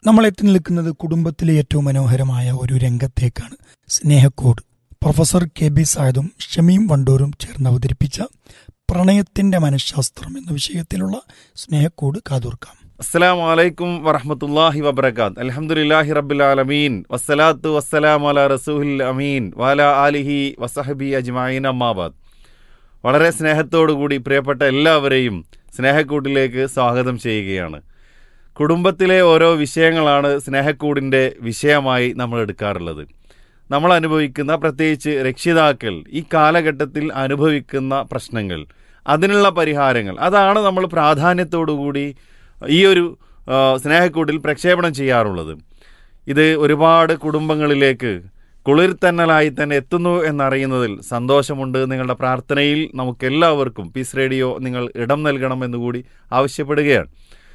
നമ്മൾ എത്തി നിൽക്കുന്നത് കുടുംബത്തിലെ ഏറ്റവും മനോഹരമായ ഒരു രംഗത്തേക്കാണ് സ്നേഹക്കോട് പ്രൊഫസർ കെ ബി സായദും ഷമീം വണ്ടൂരും ചേർന്ന് അവതരിപ്പിച്ച പ്രണയത്തിന്റെ മനഃശാസ്ത്രം എന്ന വിഷയത്തിലുള്ള സ്നേഹക്കോട് കാതോർക്കാം അസ്സലാമു അലൈക്കും വറഹ്മത്തുള്ളാഹി വബറകാത്ത് അൽഹംദുലില്ലാഹി റബ്ബിൽ ആലമീൻ വസ്സലാത്തു വസ്സലാമു അലാ റസൂഹിൽ അമീൻ വാല ആലിഹി വസഹബി അജ്മഈൻ അമ്മാബാദ് വളരെ സ്നേഹത്തോടുകൂടി പ്രിയപ്പെട്ട എല്ലാവരെയും സ്നേഹക്കൂട്ടിലേക്ക് സ്വാഗതം ചെയ്യുകയാണ് കുടുംബത്തിലെ ഓരോ വിഷയങ്ങളാണ് സ്നേഹക്കൂടിൻ്റെ വിഷയമായി നമ്മൾ എടുക്കാറുള്ളത് നമ്മൾ അനുഭവിക്കുന്ന പ്രത്യേകിച്ച് രക്ഷിതാക്കൾ ഈ കാലഘട്ടത്തിൽ അനുഭവിക്കുന്ന പ്രശ്നങ്ങൾ അതിനുള്ള പരിഹാരങ്ങൾ അതാണ് നമ്മൾ പ്രാധാന്യത്തോടുകൂടി ഈ ഒരു ആ, സ്നേഹക്കൂട്ടിൽ പ്രക്ഷേപണം ചെയ്യാറുള്ളത് ഇത് ഒരുപാട് കുടുംബങ്ങളിലേക്ക് കുളിർത്തന്നലായി തന്നെ എത്തുന്നു എന്നറിയുന്നതിൽ സന്തോഷമുണ്ട് നിങ്ങളുടെ പ്രാർത്ഥനയിൽ നമുക്കെല്ലാവർക്കും പീസ് റേഡിയോ നിങ്ങൾ ഇടം നൽകണം എന്നുകൂടി ആവശ്യപ്പെടുകയാണ്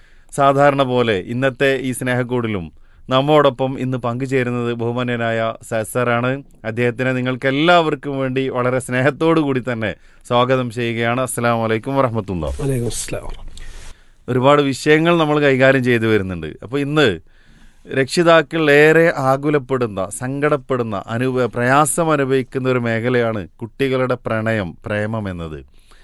സാധാരണ പോലെ ഇന്നത്തെ ഈ സ്നേഹക്കൂടിലും നമ്മോടൊപ്പം ഇന്ന് പങ്കുചേരുന്നത് ബഹുമാന്യനായ സസാറാണ് അദ്ദേഹത്തിനെ നിങ്ങൾക്ക് എല്ലാവർക്കും വേണ്ടി വളരെ സ്നേഹത്തോടു കൂടി തന്നെ സ്വാഗതം ചെയ്യുകയാണ് അസ്സാം വലൈക്കും വറഹമത്തുള്ള വലൈക്കും അസ്സലാം ഒരുപാട് വിഷയങ്ങൾ നമ്മൾ കൈകാര്യം ചെയ്തു വരുന്നുണ്ട് അപ്പോൾ ഇന്ന് രക്ഷിതാക്കൾ ഏറെ ആകുലപ്പെടുന്ന സങ്കടപ്പെടുന്ന അനുഭവ പ്രയാസം അനുഭവിക്കുന്ന ഒരു മേഖലയാണ് കുട്ടികളുടെ പ്രണയം പ്രേമം എന്നത്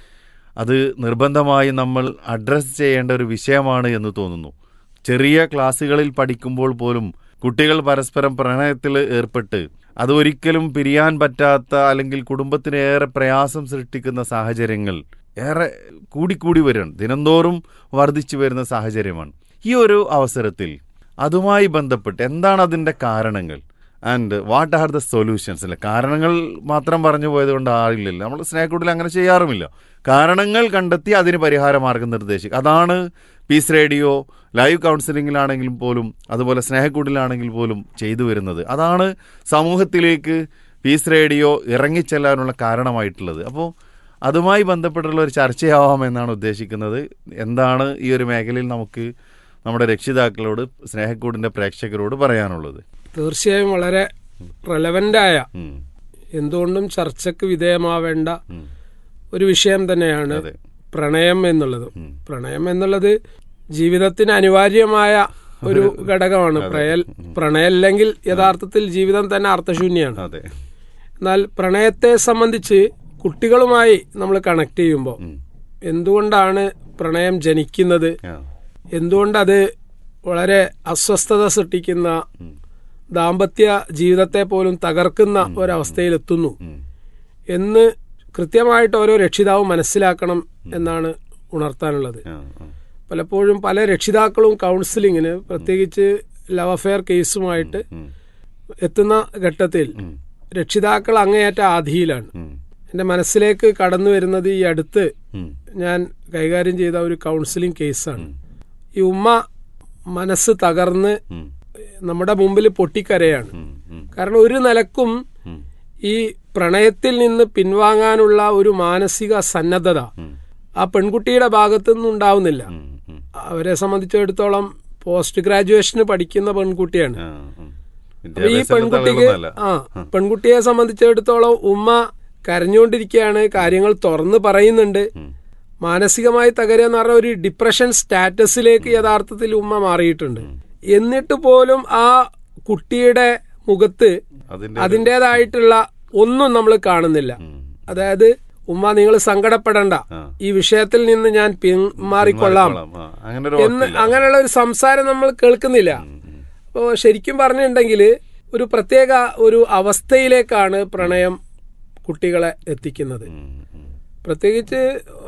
അത് നിർബന്ധമായി നമ്മൾ അഡ്രസ്സ് ചെയ്യേണ്ട ഒരു വിഷയമാണ് എന്ന് തോന്നുന്നു ചെറിയ ക്ലാസ്സുകളിൽ പഠിക്കുമ്പോൾ പോലും കുട്ടികൾ പരസ്പരം പ്രണയത്തിൽ ഏർപ്പെട്ട് അത് ഒരിക്കലും പിരിയാൻ പറ്റാത്ത അല്ലെങ്കിൽ കുടുംബത്തിന് ഏറെ പ്രയാസം സൃഷ്ടിക്കുന്ന സാഹചര്യങ്ങൾ ഏറെ കൂടിക്കൂടി വരികയാണ് ദിനംതോറും വർദ്ധിച്ചു വരുന്ന സാഹചര്യമാണ് ഈ ഒരു അവസരത്തിൽ അതുമായി ബന്ധപ്പെട്ട് എന്താണ് അതിൻ്റെ കാരണങ്ങൾ and what are the solutions അല്ലെ കാരണങ്ങൾ മാത്രം പറഞ്ഞു പോയത് കൊണ്ട് ആരില്ലല്ലോ നമ്മൾ സ്നേഹക്കൂട്ടിൽ അങ്ങനെ ചെയ്യാറുമില്ല കാരണങ്ങൾ കണ്ടെത്തി അതിന് പരിഹാര മാർഗം നിർദ്ദേശിക്കുക അതാണ് പീസ് റേഡിയോ ലൈവ് കൗൺസിലിങ്ങിലാണെങ്കിലും പോലും അതുപോലെ സ്നേഹക്കൂട്ടിലാണെങ്കിൽ പോലും ചെയ്തു വരുന്നത് അതാണ് സമൂഹത്തിലേക്ക് പീസ് റേഡിയോ ഇറങ്ങിച്ചെല്ലാനുള്ള കാരണമായിട്ടുള്ളത് അപ്പോൾ അതുമായി ബന്ധപ്പെട്ടുള്ള ഒരു ചർച്ചയാവാമെന്നാണ് ഉദ്ദേശിക്കുന്നത് എന്താണ് ഈ ഒരു മേഖലയിൽ നമുക്ക് നമ്മുടെ രക്ഷിതാക്കളോട് സ്നേഹക്കൂടിൻ്റെ പ്രേക്ഷകരോട് പറയാനുള്ളത് തീർച്ചയായും വളരെ റെലവൻ്റായ ഉം. എന്തുകൊണ്ടും ചർച്ചയ്ക്ക് വിധേയമാവേണ്ട ഉം. ഒരു വിഷയം തന്നെയാണ് അതെ പ്രണയം എന്നുള്ളത് ഉം. പ്രണയം എന്നുള്ളത് ജീവിതത്തിന് അനിവാര്യമായ ഒരു ഘടകമാണ് പ്രയൽ പ്രണയമില്ലെങ്കിൽ യഥാർത്ഥത്തിൽ ജീവിതം തന്നെ അർത്ഥശൂന്യമാണ് അതെ എന്നാൽ പ്രണയത്തെ സംബന്ധിച്ച് കുട്ടികളുമായി നമ്മൾ കണക്ട് ചെയ്യുമ്പോൾ ഉം. എന്തുകൊണ്ടാണ് പ്രണയം ജനിക്കുന്നത് ആ. എന്തുകൊണ്ടത് വളരെ അസ്വസ്ഥത സൃഷ്ടിക്കുന്ന ഉം. ദാമ്പത്യ ജീവിതത്തെ പോലും തകർക്കുന്ന ഒരവസ്ഥയിലെത്തുന്നു ഉം. എന്ന് കൃത്യമായിട്ട് ഓരോ രക്ഷിതാവും മനസ്സിലാക്കണം എന്നാണ് ഉണർത്താനുള്ളത് ആ, ആ. പലപ്പോഴും പല രക്ഷിതാക്കളും കൗൺസിലിങ്ങിന് പ്രത്യേകിച്ച് ലവ് അഫെയർ കേസുമായിട്ട് ഉം. എത്തുന്ന ഘട്ടത്തിൽ ഉം. രക്ഷിതാക്കൾ അങ്ങേയറ്റ ആധിയിലാണ് ഉം. എൻ്റെ മനസ്സിലേക്ക് കടന്നു വരുന്നത് ഈ അടുത്ത് ഉം. ഞാൻ കൈകാര്യം ചെയ്ത ഒരു കൗൺസിലിംഗ് കേസാണ് ഈ ഉമ്മ മനസ്സ് തകർന്ന് ഉം. നമ്മുടെ മുമ്പിൽ പൊട്ടിക്കരയാണ് ഉം. ഉം. കാരണം ഒരു നിലക്കും ഉം. ഈ പ്രണയത്തിൽ നിന്ന് പിൻവാങ്ങാനുള്ള ഒരു മാനസിക സന്നദ്ധത ഉം. ആ പെൺകുട്ടിയുടെ ഭാഗത്തു നിന്നും ഉണ്ടാവുന്നില്ല ഉം. ഉം. അവരെ സംബന്ധിച്ചിടത്തോളം പോസ്റ്റ് ഗ്രാജുവേഷന് പഠിക്കുന്ന പെൺകുട്ടിയാണ് ആ, ഉം. അപ്പൊ ഈ വിദ്യാഭ്യാസത്തിൽ പെൺകുട്ടിക്ക് തളരുന്നതല്ല. ആ പെൺകുട്ടിയെ സംബന്ധിച്ചിടത്തോളം ഉമ്മ കരഞ്ഞുകൊണ്ടിരിക്കുകയാണ് കാര്യങ്ങൾ തുറന്ന് പറയുന്നുണ്ട് ഉം. മാനസികമായി തകരുക എന്ന് പറഞ്ഞ ഒരു ഡിപ്രഷൻ സ്റ്റാറ്റസിലേക്ക് യഥാർത്ഥത്തിൽ ഉമ്മ മാറിയിട്ടുണ്ട് എന്നിട്ട് പോലും ആ കുട്ടിയുടെ മുഖത്ത് അതിന്റെ അതിൻ്റെതായിട്ടുള്ള ഒന്നും നമ്മൾ കാണുന്നില്ല ഉം. അതായത് ഉമ്മ നിങ്ങൾ സങ്കടപ്പെടണ്ട ആ. ഈ വിഷയത്തിൽ നിന്ന് ഞാൻ പിന്മാറിക്കൊള്ളാം കൊള്ളാം. ആ, അങ്ങനെ ഒരു എന്ന് വാക്കില്ല. അങ്ങനെയുള്ള ഒരു സംസാരം നമ്മൾ കേൾക്കുന്നില്ല ഉം. ഉം. അപ്പോൾ ശരിക്കും പറഞ്ഞിട്ടുണ്ടെങ്കിൽ ഒരു പ്രത്യേക ഒരു അവസ്ഥയിലേക്കാണ് പ്രണയം കുട്ടികളെ എത്തിക്കുന്നത് ഉം. ഉം. പ്രത്യേകിച്ച്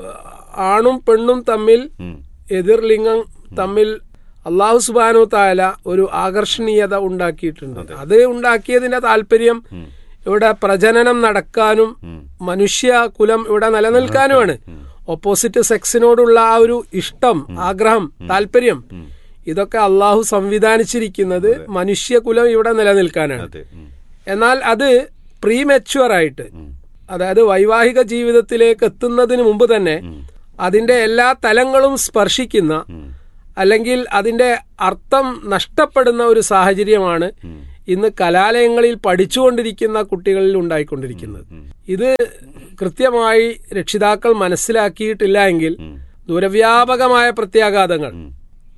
ആണും പെണ്ണും തമ്മിൽ ഉം. എതിർ ലിംഗം തമ്മിൽ അള്ളാഹു സുബാനു താല ഒരു ആകർഷണീയത ഉണ്ടാക്കിയിട്ടുണ്ട് അത് ഉണ്ടാക്കിയതിന്റെ താല്പര്യം ഉം. ഇവിടെ പ്രജനനം നടക്കാനും ഉം. മനുഷ്യ കുലം ഇവിടെ നിലനിൽക്കാനുമാണ് ഓപ്പോസിറ്റ് സെക്സിനോടുള്ള ആ ഒരു ഇഷ്ടം ആഗ്രഹം താല്പര്യം ഉം. ഇതൊക്കെ അള്ളാഹു സംവിധാനിച്ചിരിക്കുന്നത് മനുഷ്യകുലം ഇവിടെ നിലനിൽക്കാനാണ് അതെ ഉം. എന്നാൽ അത് പ്രീമെച്വർ ആയിട്ട് അതായത് വൈവാഹിക ജീവിതത്തിലേക്ക് എത്തുന്നതിന് മുമ്പ് തന്നെ അതിന്റെ എല്ലാ തലങ്ങളും സ്പർശിക്കുന്ന ഉം. അല്ലെങ്കിൽ അതിന്റെ അർത്ഥം നഷ്ടപ്പെടുന്ന ഒരു സാഹചര്യമാണ് ഇന്ന് കലാലയങ്ങളിൽ പഠിച്ചുകൊണ്ടിരിക്കുന്ന കുട്ടികളിൽ ഉണ്ടായിക്കൊണ്ടിരിക്കുന്നത് ഇത് കൃത്യമായി രക്ഷിതാക്കൾ മനസ്സിലാക്കിയിട്ടില്ല എങ്കിൽ ദൂരവ്യാപകമായ പ്രത്യാഘാതങ്ങൾ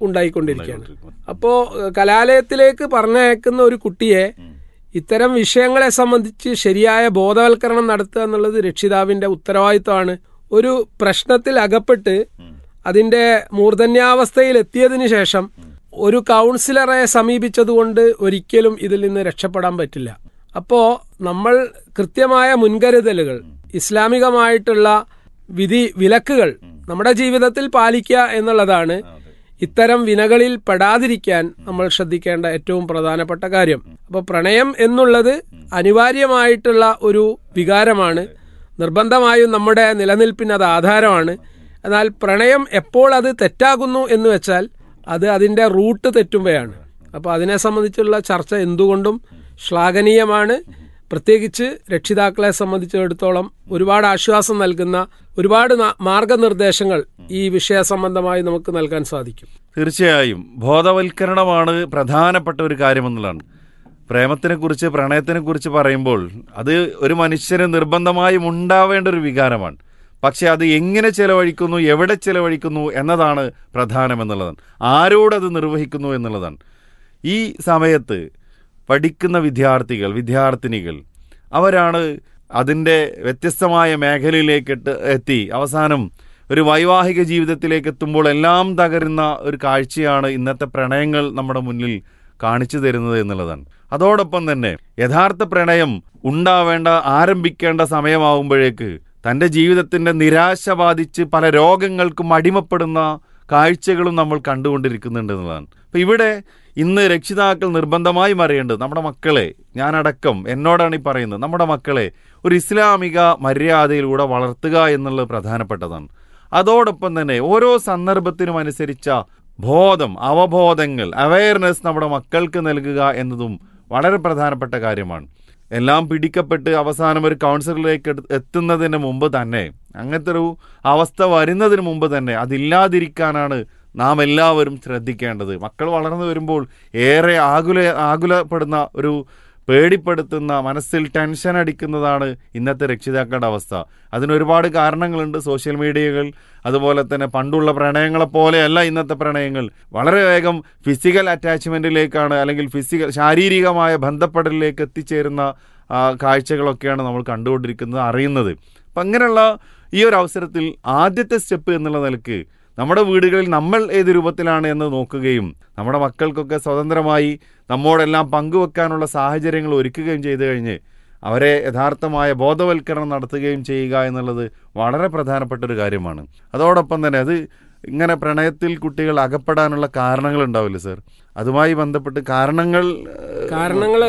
ഉണ്ടായിക്കൊണ്ടിരിക്കുകയാണ് അപ്പോ ഏഹ്, കലാലയത്തിലേക്ക് പറഞ്ഞയക്കുന്ന ഒരു കുട്ടിയെ ഇത്തരം വിഷയങ്ങളെ സംബന്ധിച്ച് ശരിയായ ബോധവൽക്കരണം നടത്തുക എന്നുള്ളത് രക്ഷിതാവിന്റെ ഉത്തരവാദിത്തമാണ് ഒരു പ്രശ്നത്തിൽ അകപ്പെട്ട് അതിന്റെ മൂർധന്യാവസ്ഥയിൽ എത്തിയതിനു ശേഷം ഒരു കൗൺസിലറെ സമീപിച്ചതുകൊണ്ട് ഒരിക്കലും ഇതിൽ നിന്ന് രക്ഷപ്പെടാൻ പറ്റില്ല അപ്പോ നമ്മൾ കൃത്യമായ മുൻകരുതലുകൾ ഇസ്ലാമികമായിട്ടുള്ള വിധി വിലക്കുകൾ നമ്മുടെ ജീവിതത്തിൽ പാലിക്കുക എന്നുള്ളതാണ് ഇത്തരം വിനകളിൽ പെടാതിരിക്കാൻ നമ്മൾ ശ്രദ്ധിക്കേണ്ട ഏറ്റവും പ്രധാനപ്പെട്ട കാര്യം അപ്പോൾ പ്രണയം എന്നുള്ളത് അനിവാര്യമായിട്ടുള്ള ഒരു വികാരമാണ് നിർബന്ധമായും നമ്മുടെ നിലനിൽപ്പിന് അത് ആധാരമാണ് എന്നാൽ പ്രണയം എപ്പോൾ അത് തെറ്റാകുന്നു എന്ന് വെച്ചാൽ അത് അതിന്റെ റൂട്ട് തെറ്റുമ്പോഴാണ് അപ്പോൾ അതിനെ സംബന്ധിച്ചുള്ള ചർച്ച എന്തുകൊണ്ടും ശ്ലാഘനീയമാണ് പ്രത്യേകിച്ച് രക്ഷിതാക്കളെ സംബന്ധിച്ചിടത്തോളം ഒരുപാട് ആശ്വാസം നൽകുന്ന ഒരുപാട് ന- മാർഗനിർദ്ദേശങ്ങൾ ഈ വിഷയ സംബന്ധമായി നമുക്ക് നൽകാൻ സാധിക്കും തീർച്ചയായും ബോധവൽക്കരണമാണ് പ്രധാനപ്പെട്ട ഒരു കാര്യമെന്നുള്ളതാണ് പ്രേമത്തിനെ കുറിച്ച് പ്രണയത്തിനെ കുറിച്ച് പറയുമ്പോൾ അത് ഒരു മനുഷ്യന് നിർബന്ധമായും ഉണ്ടാവേണ്ട ഒരു വികാരമാണ് പക്ഷെ അത് എങ്ങനെ ചെലവഴിക്കുന്നു എവിടെ ചെലവഴിക്കുന്നു എന്നതാണ് പ്രധാനമെന്നുള്ളതാണ് ആരോടത് നിർവഹിക്കുന്നു എന്നുള്ളതാണ് ഈ സമയത്ത് പഠിക്കുന്ന വിദ്യാർത്ഥികൾ വിദ്യാർത്ഥിനികൾ അവരാണ് അതിൻ്റെ വ്യത്യസ്തമായ മേഖലയിലേക്ക് എട്ട് എത്തി അവസാനം ഒരു വൈവാഹിക ജീവിതത്തിലേക്ക് എത്തുമ്പോൾ എല്ലാം തകരുന്ന ഒരു കാഴ്ചയാണ് ഇന്നത്തെ പ്രണയങ്ങൾ നമ്മുടെ മുന്നിൽ കാണിച്ചു തരുന്നത് എന്നുള്ളതാണ് അതോടൊപ്പം തന്നെ യഥാർത്ഥ പ്രണയം ഉണ്ടാവേണ്ട ആരംഭിക്കേണ്ട സമയമാകുമ്പോഴേക്ക് തൻ്റെ ജീവിതത്തിൻ്റെ നിരാശ ബാധിച്ച് പല രോഗങ്ങൾക്കും അടിമപ്പെടുന്ന കാഴ്ചകളും നമ്മൾ കണ്ടുകൊണ്ടിരിക്കുന്നുണ്ട് എന്നുള്ളതാണ് അപ്പം ഇവിടെ ഇന്ന് രക്ഷിതാക്കൾ നിർബന്ധമായും അറിയേണ്ടത് നമ്മുടെ മക്കളെ ഞാനടക്കം എന്നോടാണ് ഈ പറയുന്നത് നമ്മുടെ മക്കളെ ഒരു ഇസ്ലാമിക മര്യാദയിലൂടെ വളർത്തുക എന്നുള്ളത് പ്രധാനപ്പെട്ടതാണ് അതോടൊപ്പം തന്നെ ഓരോ സന്ദർഭത്തിനും അനുസരിച്ച ബോധം അവബോധങ്ങൾ അവയർനെസ് നമ്മുടെ മക്കൾക്ക് നൽകുക എന്നതും വളരെ പ്രധാനപ്പെട്ട കാര്യമാണ് എല്ലാം പിടിക്കപ്പെട്ട് അവസാനം ഒരു കൗൺസിലറിലേക്ക് എടു- എത്തുന്നതിന് മുമ്പ് തന്നെ അങ്ങനത്തെ ഒരു അവസ്ഥ വരുന്നതിന് മുമ്പ് തന്നെ അതില്ലാതിരിക്കാനാണ് നാം എല്ലാവരും ശ്രദ്ധിക്കേണ്ടത് മക്കൾ വളർന്നു വരുമ്പോൾ ഏറെ ആകുല ആകുലപ്പെടുന്ന ഒരു പേടിപ്പെടുത്തുന്ന മനസ്സിൽ ടെൻഷൻ അടിക്കുന്നതാണ് ഇന്നത്തെ രക്ഷിതാക്കളുടെ അവസ്ഥ അതിന് ഒരുപാട് കാരണങ്ങളുണ്ട് സോഷ്യൽ മീഡിയകൾ അതുപോലെ തന്നെ പണ്ടുള്ള പ്രണയങ്ങളെ പോലെയല്ല ഇന്നത്തെ പ്രണയങ്ങൾ വളരെ വേഗം ഫിസിക്കൽ അറ്റാച്ച്മെന്റിലേക്കാണ് അല്ലെങ്കിൽ ഫിസിക്കൽ ശാരീരികമായ ബന്ധപ്പെടലിലേക്ക് എത്തിച്ചേരുന്ന ആ, കാഴ്ചകളൊക്കെയാണ് നമ്മൾ കണ്ടുകൊണ്ടിരിക്കുന്നത് അറിയുന്നത് അപ്പം അങ്ങനെയുള്ള ഈ ഒരു അവസരത്തിൽ ആദ്യത്തെ സ്റ്റെപ്പ് എന്നുള്ള നിലക്ക് നമ്മുടെ വീടുകളിൽ നമ്മൾ ഏത് രൂപത്തിലാണ് എന്ന് നോക്കുകയും നമ്മുടെ മക്കൾക്കൊക്കെ സ്വതന്ത്രമായി നമ്മോടെല്ലാം പങ്കുവെക്കാനുള്ള സാഹചര്യങ്ങൾ ഒരുക്കുകയും ചെയ്തു കഴിഞ്ഞ് അവരെ യഥാർത്ഥമായ ബോധവൽക്കരണം നടത്തുകയും ചെയ്യുക എന്നുള്ളത് വളരെ പ്രധാനപ്പെട്ട ഒരു കാര്യമാണ് അതോടൊപ്പം തന്നെ അത് ഇങ്ങനെ പ്രണയത്തിൽ കുട്ടികൾ അകപ്പെടാനുള്ള കാരണങ്ങൾ ഉണ്ടാവില്ല സർ അതുമായി ബന്ധപ്പെട്ട് കാരണങ്ങൾ ഏഹ്, കാരണങ്ങൾ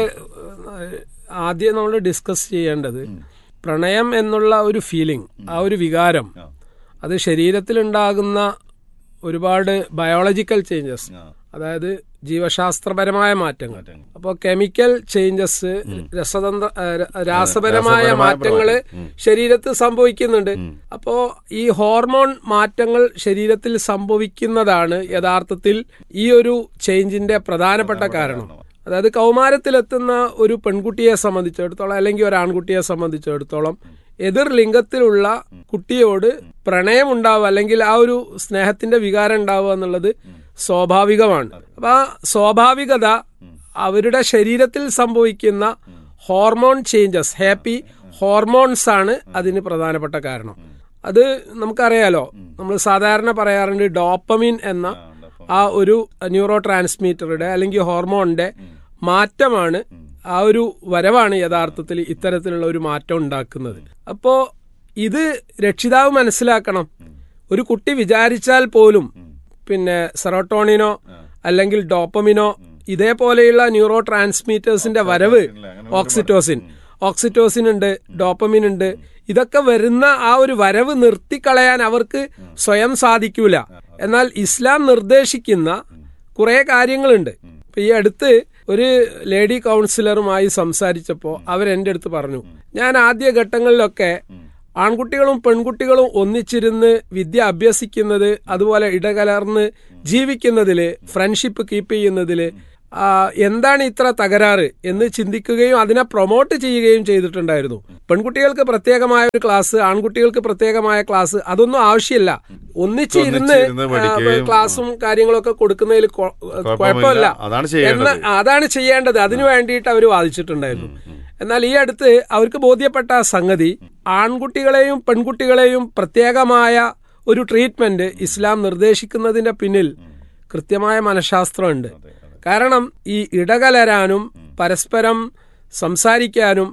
ആദ്യം നമ്മൾ ഡിസ്കസ് ചെയ്യേണ്ടത് പ്രണയം എന്നുള്ള ഒരു ഫീലിംഗ് ആ ഒരു വികാരം ആ. അത് ശരീരത്തിലുണ്ടാകുന്ന ഒരുപാട് ബയോളജിക്കൽ ചേഞ്ചസ് ആ. അതായത് ജീവശാസ്ത്രപരമായ മാറ്റങ്ങൾ മാറ്റങ്ങൾ. അപ്പോൾ കെമിക്കൽ ചേഞ്ചസ് രസതന്ത്ര ആ, ര- രാസപരമായ രാസപരമായ മാറ്റങ്ങള് ഉം. ശരീരത്തിൽ സംഭവിക്കുന്നുണ്ട് ഉം. അപ്പോ ഈ ഹോർമോൺ മാറ്റങ്ങൾ ശരീരത്തിൽ സംഭവിക്കുന്നതാണ് യഥാർത്ഥത്തിൽ ഈ ഒരു ചേഞ്ചിന്റെ പ്രധാനപ്പെട്ട കാരണം അതായത് കൗമാരത്തിലെത്തുന്ന ഒരു പെൺകുട്ടിയെ സംബന്ധിച്ചിടത്തോളം അല്ലെങ്കിൽ ഒരു ആൺകുട്ടിയെ സംബന്ധിച്ചിടത്തോളം എതിർ ലിംഗത്തിലുള്ള കുട്ടിയോട് പ്രണയം ഉണ്ടാവുക അല്ലെങ്കിൽ ആ ഒരു സ്നേഹത്തിന്റെ വികാരം ഉണ്ടാവുക എന്നുള്ളത് സ്വാഭാവികമാണ് അപ്പൊ ആ സ്വാഭാവികത അവരുടെ ശരീരത്തിൽ സംഭവിക്കുന്ന ഹോർമോൺ ചേഞ്ചസ് ഹാപ്പി ഹോർമോൺസ് ആണ് അതിന് പ്രധാനപ്പെട്ട കാരണം അത് നമുക്കറിയാലോ നമ്മൾ സാധാരണ പറയാറുണ്ട് ഡോപ്പമിൻ എന്ന ആ ഒരു ന്യൂറോ ട്രാൻസ്മീറ്ററുടെ അല്ലെങ്കിൽ ഹോർമോണിന്റെ മാറ്റമാണ് ആ ഒരു വരവാണ് യഥാർത്ഥത്തിൽ ഇത്തരത്തിലുള്ള ഒരു മാറ്റം ഉണ്ടാക്കുന്നത് അപ്പോ ഇത് രക്ഷിതാവ് മനസ്സിലാക്കണം ഒരു കുട്ടി വിചാരിച്ചാൽ പോലും പിന്നെ സെറോട്ടോണിനോ അല്ലെങ്കിൽ ഡോപ്പമിനോ ഇതേപോലെയുള്ള ന്യൂറോ ട്രാൻസ്മീറ്റേഴ്സിന്റെ വരവ് ഓക്സിറ്റോസിൻ ഓക്സിറ്റോസിൻ ഉണ്ട് ഡോപ്പമിൻ ഉണ്ട് ഇതൊക്കെ വരുന്ന ആ ഒരു വരവ് നിർത്തിക്കളയാൻ അവർക്ക് സ്വയം സാധിക്കൂല എന്നാൽ ഇസ്ലാം നിർദ്ദേശിക്കുന്ന കുറെ കാര്യങ്ങളുണ്ട് ഇപ്പൊ ഈ അടുത്ത് ഒരു ലേഡി കൗൺസിലറുമായി സംസാരിച്ചപ്പോൾ അവർ എൻ്റെ അടുത്ത് പറഞ്ഞു ഞാൻ ആദ്യ ഘട്ടങ്ങളിലൊക്കെ ആൺകുട്ടികളും പെൺകുട്ടികളും ഒന്നിച്ചിരുന്ന് വിദ്യ അഭ്യസിക്കുന്നത് അതുപോലെ ഇടകലർന്ന് ജീവിക്കുന്നതില് ഫ്രണ്ട്ഷിപ്പ് കീപ്പ് ചെയ്യുന്നതില് ആ, എന്താണ് ഇത്ര തകരാറ് എന്ന് ചിന്തിക്കുകയും അതിനെ പ്രൊമോട്ട് ചെയ്യുകയും ചെയ്തിട്ടുണ്ടായിരുന്നു പെൺകുട്ടികൾക്ക് പ്രത്യേകമായ ഒരു ക്ലാസ് ആൺകുട്ടികൾക്ക് പ്രത്യേകമായ ക്ലാസ് അതൊന്നും ആവശ്യമില്ല ഒന്നിച്ചിരുന്ന് ഒന്നിച്ചിരുന്ന് പഠിക്കുകയും, ക്ലാസ്സും കാര്യങ്ങളൊക്കെ കൊടുക്കുന്നതിൽ കൊ- കുഴപ്പമില്ല അതാണ് ചെയ്യേണ്ടത്. എന്ന അതാണ് ചെയ്യേണ്ടത് അതിനു വേണ്ടിയിട്ട് അവർ വാദിച്ചിട്ടുണ്ടായിരുന്നു എന്നാൽ ഈ അടുത്ത് അവർക്ക് ബോധ്യപ്പെട്ട സംഗതി ആൺകുട്ടികളെയും പെൺകുട്ടികളെയും പ്രത്യേകമായ ഒരു ട്രീറ്റ്മെന്റ് ഇസ്ലാം നിർദ്ദേശിക്കുന്നതിന്റെ പിന്നിൽ കൃത്യമായ മനഃശാസ്ത്രമുണ്ട് കാരണം ഈ ഇടകലരാനും പരസ്പരം സംസാരിക്കാനും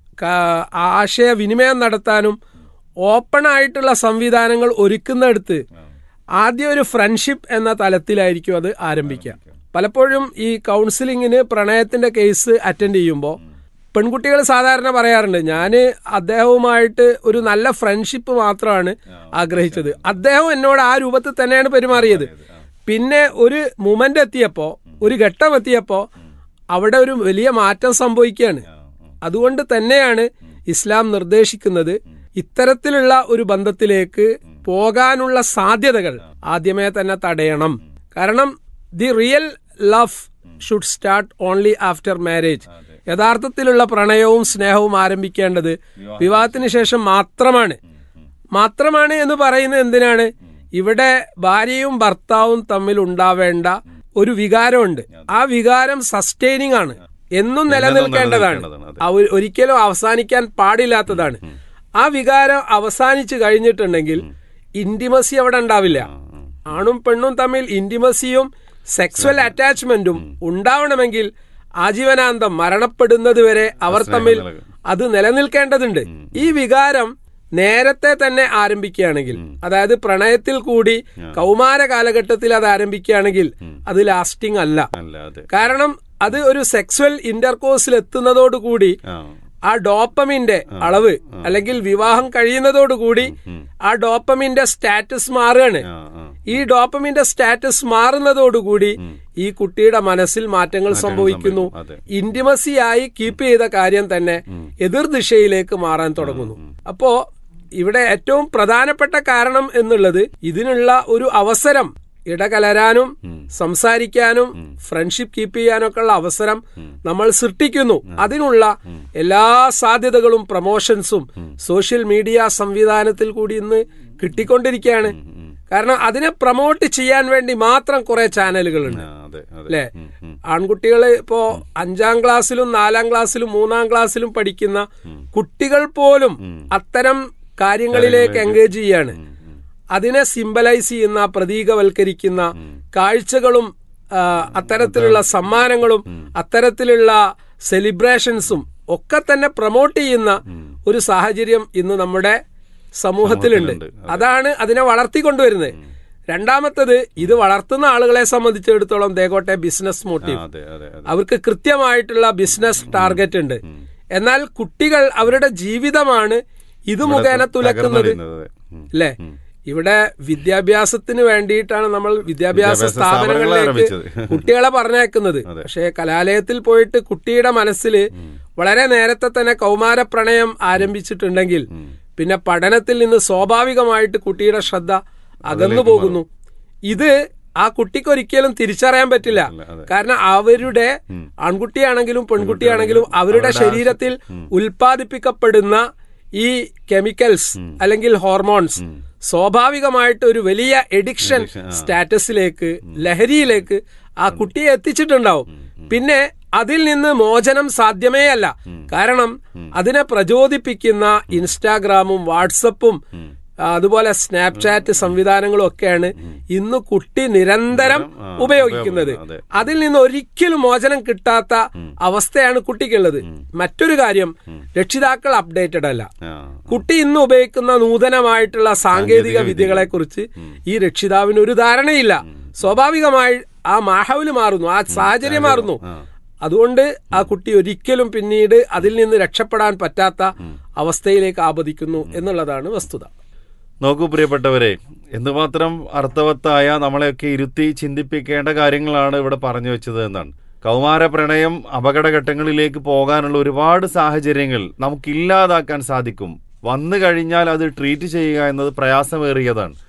കാ- ആശയവിനിമയം നടത്താനും ഓപ്പൺ ആയിട്ടുള്ള സംവിധാനങ്ങൾ ഒരുക്കുന്നിടത്ത് ആദ്യം ഒരു ഫ്രണ്ട്ഷിപ്പ് എന്ന തലത്തിലായിരിക്കും അത് ആരംഭിക്കുക പലപ്പോഴും ഈ കൗൺസിലിങ്ങിന് പ്രണയത്തിന്റെ കേസ് അറ്റൻഡ് ചെയ്യുമ്പോൾ പെൺകുട്ടികൾ സാധാരണ പറയാറുണ്ട് ഞാൻ അദ്ദേഹവുമായിട്ട് ഒരു നല്ല ഫ്രണ്ട്ഷിപ്പ് മാത്രമാണ് ആഗ്രഹിച്ചത് അദ്ദേഹം എന്നോട് ആ രൂപത്തിൽ തന്നെയാണ് പെരുമാറിയത് പിന്നെ ഒരു മൊമെന്റ് എത്തിയപ്പോ ഒരു ഘട്ടം എത്തിയപ്പോ അവിടെ ഒരു വലിയ മാറ്റം സംഭവിക്കുകയാണ് അതുകൊണ്ട് തന്നെയാണ് ഇസ്ലാം നിർദ്ദേശിക്കുന്നത് ഇത്തരത്തിലുള്ള ഒരു ബന്ധത്തിലേക്ക് പോകാനുള്ള സാധ്യതകൾ ആദ്യമേ തന്നെ തടയണം കാരണം the real love should start only after marriage യഥാർത്ഥത്തിലുള്ള പ്രണയവും സ്നേഹവും ആരംഭിക്കേണ്ടത് വിവാഹത്തിന് ശേഷം മാത്രമാണ് മാത്രമാണ് എന്ന് പറയുന്നത് എന്തിനാണ് ഇവിടെ ഭാര്യയും ഭർത്താവും തമ്മിൽ ഉണ്ടാവേണ്ട ഒരു വികാരമുണ്ട് ആ വികാരം സസ്റ്റൈനിങ് ആണ് എന്നും നിലനിൽക്കേണ്ടതാണ് നിലനിൽക്കേണ്ടതാണ്, ആ ഒരു- ഒരിക്കലും അവസാനിക്കാൻ പാടില്ലാത്തതാണ് ആ വികാരം അവസാനിച്ചു കഴിഞ്ഞിട്ടുണ്ടെങ്കിൽ ഇന്റിമസി അവിടെ ഉണ്ടാവില്ല ആണും പെണ്ണും തമ്മിൽ ഇന്റിമസിയും സെക്സ്വൽ അറ്റാച്ച്മെന്റും ഉണ്ടാവണമെങ്കിൽ ആജീവനാന്തം മരണപ്പെടുന്നത് വരെ അവർ തമ്മിൽ അത് നിലനിൽക്കേണ്ടതുണ്ട് ഈ വികാരം നേരത്തെ തന്നെ ആരംഭിക്കുകയാണെങ്കിൽ അതായത് പ്രണയത്തിൽ കൂടി കൗമാര കാലഘട്ടത്തിൽ അത് ആരംഭിക്കുകയാണെങ്കിൽ അത് ലാസ്റ്റിംഗ് അല്ല അല്ല അതെ കാരണം അത് ഒരു സെക്സ്വൽ ഇന്റർകോഴ്സിൽ എത്തുന്നതോടുകൂടി ആ ആ ഡോപ്പമിന്റെ അളവ് അല്ലെങ്കിൽ വിവാഹം കഴിയുന്നതോടുകൂടി ആ ഡോപ്പമിന്റെ സ്റ്റാറ്റസ് മാറുകയാണ് ആ ആ ഈ ഡോപ്പമിന്റെ സ്റ്റാറ്റസ് മാറുന്നതോടുകൂടി ഈ കുട്ടിയുടെ മനസ്സിൽ മാറ്റങ്ങൾ സംഭവിക്കുന്നു അതെ. ഇന്റിമസിയായി കീപ്പ് ചെയ്ത കാര്യം തന്നെ എതിർ ദിശയിലേക്ക് മാറാൻ തുടങ്ങുന്നു അപ്പോ ഇവിടെ ഏറ്റവും പ്രധാനപ്പെട്ട കാരണം എന്നുള്ളത് ഇതിനുള്ള ഒരു അവസരം ഇടകലരാനും സംസാരിക്കാനും ഫ്രണ്ട്ഷിപ്പ് കീപ്പ് ചെയ്യാനൊക്കെ ഉള്ള അവസരം നമ്മൾ സൃഷ്ടിക്കുന്നു അതിനുള്ള എല്ലാ സാധ്യതകളും പ്രൊമോഷൻസും സോഷ്യൽ മീഡിയ സംവിധാനത്തിൽ കൂടി ഇന്ന് കിട്ടിക്കൊണ്ടിരിക്കുകയാണ് കാരണം അതിനെ പ്രൊമോട്ട് ചെയ്യാൻ വേണ്ടി മാത്രം കുറെ ചാനലുകളുണ്ട് ആ, അതെ അതെ അല്ലെ ഉം, ഉം. ആൺകുട്ടികള് ഇപ്പോ അഞ്ചാം ക്ലാസ്സിലും നാലാം ക്ലാസ്സിലും മൂന്നാം ക്ലാസ്സിലും പഠിക്കുന്ന കുട്ടികൾ പോലും അത്തരം കാര്യങ്ങളിലേക്ക് എൻഗേജ് ചെയ്യാണ് അതിനെ സിംബലൈസ് ചെയ്യുന്ന പ്രതീകവൽക്കരിക്കുന്ന കാഴ്ചകളും ആ, അത്തരത്തിലുള്ള സമ്മാനങ്ങളും അത്തരത്തിലുള്ള സെലിബ്രേഷൻസും ഒക്കെ തന്നെ പ്രൊമോട്ട് ചെയ്യുന്ന ഒരു സാഹചര്യം ഇന്ന് നമ്മുടെ സമൂഹത്തിലുണ്ട് സമൂഹത്തിലുണ്ട്. അതാണ് അതിനെ വളർത്തിക്കൊണ്ടുവരുന്നത് രണ്ടാമത്തത് ഇത് വളർത്തുന്ന ആളുകളെ സംബന്ധിച്ചിടത്തോളം ദേഗോട്ടെ ബിസിനസ് ആ, മോട്ടീവ് അതെ അതെ അതെ അവർക്ക് കൃത്യമായിട്ടുള്ള ബിസിനസ് ടാർഗറ്റ് ഉണ്ട് എന്നാൽ കുട്ടികൾ അവരുടെ ജീവിതമാണ് ഇത് മുഖേന തുലക്കുന്നത് തകർന്നടിയുന്നത്, അതെ. ഉം. അല്ലേ ഇവിടെ വിദ്യാഭ്യാസത്തിന് വേണ്ടിയിട്ടാണ് നമ്മൾ വിദ്യാഭ്യാസ വിദ്യാഭ്യാസ സ്ഥാപനങ്ങൾ സ്ഥാപനങ്ങളിലേക്ക് ആരംഭിച്ചത്. കുട്ടികളെ പറഞ്ഞേക്കുന്നത് പക്ഷേ കലാലയത്തിൽ പോയിട്ട് കുട്ടിയുടെ മനസ്സിൽ വളരെ നേരത്തെ തന്നെ കൗമാര പ്രണയം ആരംഭിച്ചിട്ടുണ്ടെങ്കിൽ പിന്നെ പഠനത്തിൽ നിന്ന് സ്വാഭാവികമായിട്ട് കുട്ടിയുടെ ശ്രദ്ധ അകന്നു പോകുന്നു ഇത് ആ കുട്ടിക്ക് ഒരിക്കലും തിരിച്ചറിയാൻ പറ്റില്ല അതെ. കാരണം അവരുടെ ആൺകുട്ടിയാണെങ്കിലും പെൺകുട്ടിയാണെങ്കിലും അവരുടെ ശരീരത്തിൽ ഉൽപ്പാദിപ്പിക്കപ്പെടുന്ന ഈ കെമിക്കൽസ് അല്ലെങ്കിൽ ഹോർമോൺസ് സ്വാഭാവികമായിട്ട് ഒരു വലിയ എഡിക്ഷൻ സ്റ്റാറ്റസിലേക്ക് ലഹരിയിലേക്ക് ആ കുട്ടിയെ എത്തിച്ചിട്ടുണ്ടാവും പിന്നെ അതിൽ നിന്ന് മോചനം സാധ്യമേ അല്ല കാരണം അതിനെ പ്രചോദിപ്പിക്കുന്ന ഇൻസ്റ്റാഗ്രാമും വാട്സപ്പും ആ, അതുപോലെ സ്നാപ്ചാറ്റ് സംവിധാനങ്ങളും ഒക്കെയാണ് ഇന്ന് കുട്ടി നിരന്തരം ആ, ഉപയോഗിക്കുന്നത് അതെ. അതിൽ നിന്ന് ഒരിക്കലും മോചനം കിട്ടാത്ത അവസ്ഥയാണ് കുട്ടിക്കുള്ളത് മറ്റൊരു കാര്യം രക്ഷിതാക്കൾ അപ്ഡേറ്റഡ് അല്ല ആ കുട്ടി ഇന്ന് ഉപയോഗിക്കുന്ന നൂതനമായിട്ടുള്ള സാങ്കേതിക വിദ്യകളെ കുറിച്ച് ഈ രക്ഷിതാവിന് ഒരു ധാരണയില്ല സ്വാഭാവികമായി ആ മാഹവില് മാറുന്നു ആ സാഹചര്യം മാറുന്നു അതുകൊണ്ട് ആ കുട്ടി ഒരിക്കലും പിന്നീട് അതിൽ നിന്ന് രക്ഷപ്പെടാൻ പറ്റാത്ത അവസ്ഥയിലേക്ക് ആപതിക്കുന്നു എന്നുള്ളതാണ് വസ്തുത നോക്കൂ പ്രിയപ്പെട്ടവരെ എന്തുമാത്രം അർത്ഥവത്തായ നമ്മളെയൊക്കെ ഇരുത്തി ചിന്തിപ്പിക്കേണ്ട കാര്യങ്ങളാണ് ഇവിടെ പറഞ്ഞു വെച്ചത് എന്നാണ് കൗമാര പ്രണയം അപകടഘട്ടങ്ങളിലേക്ക് പോകാനുള്ള ഒരുപാട് സാഹചര്യങ്ങൾ നമുക്കില്ലാതാക്കാൻ സാധിക്കും വന്നു കഴിഞ്ഞാൽ അത് ട്രീറ്റ് ചെയ്യുക എന്നത് പ്രയാസമേറിയതാണ്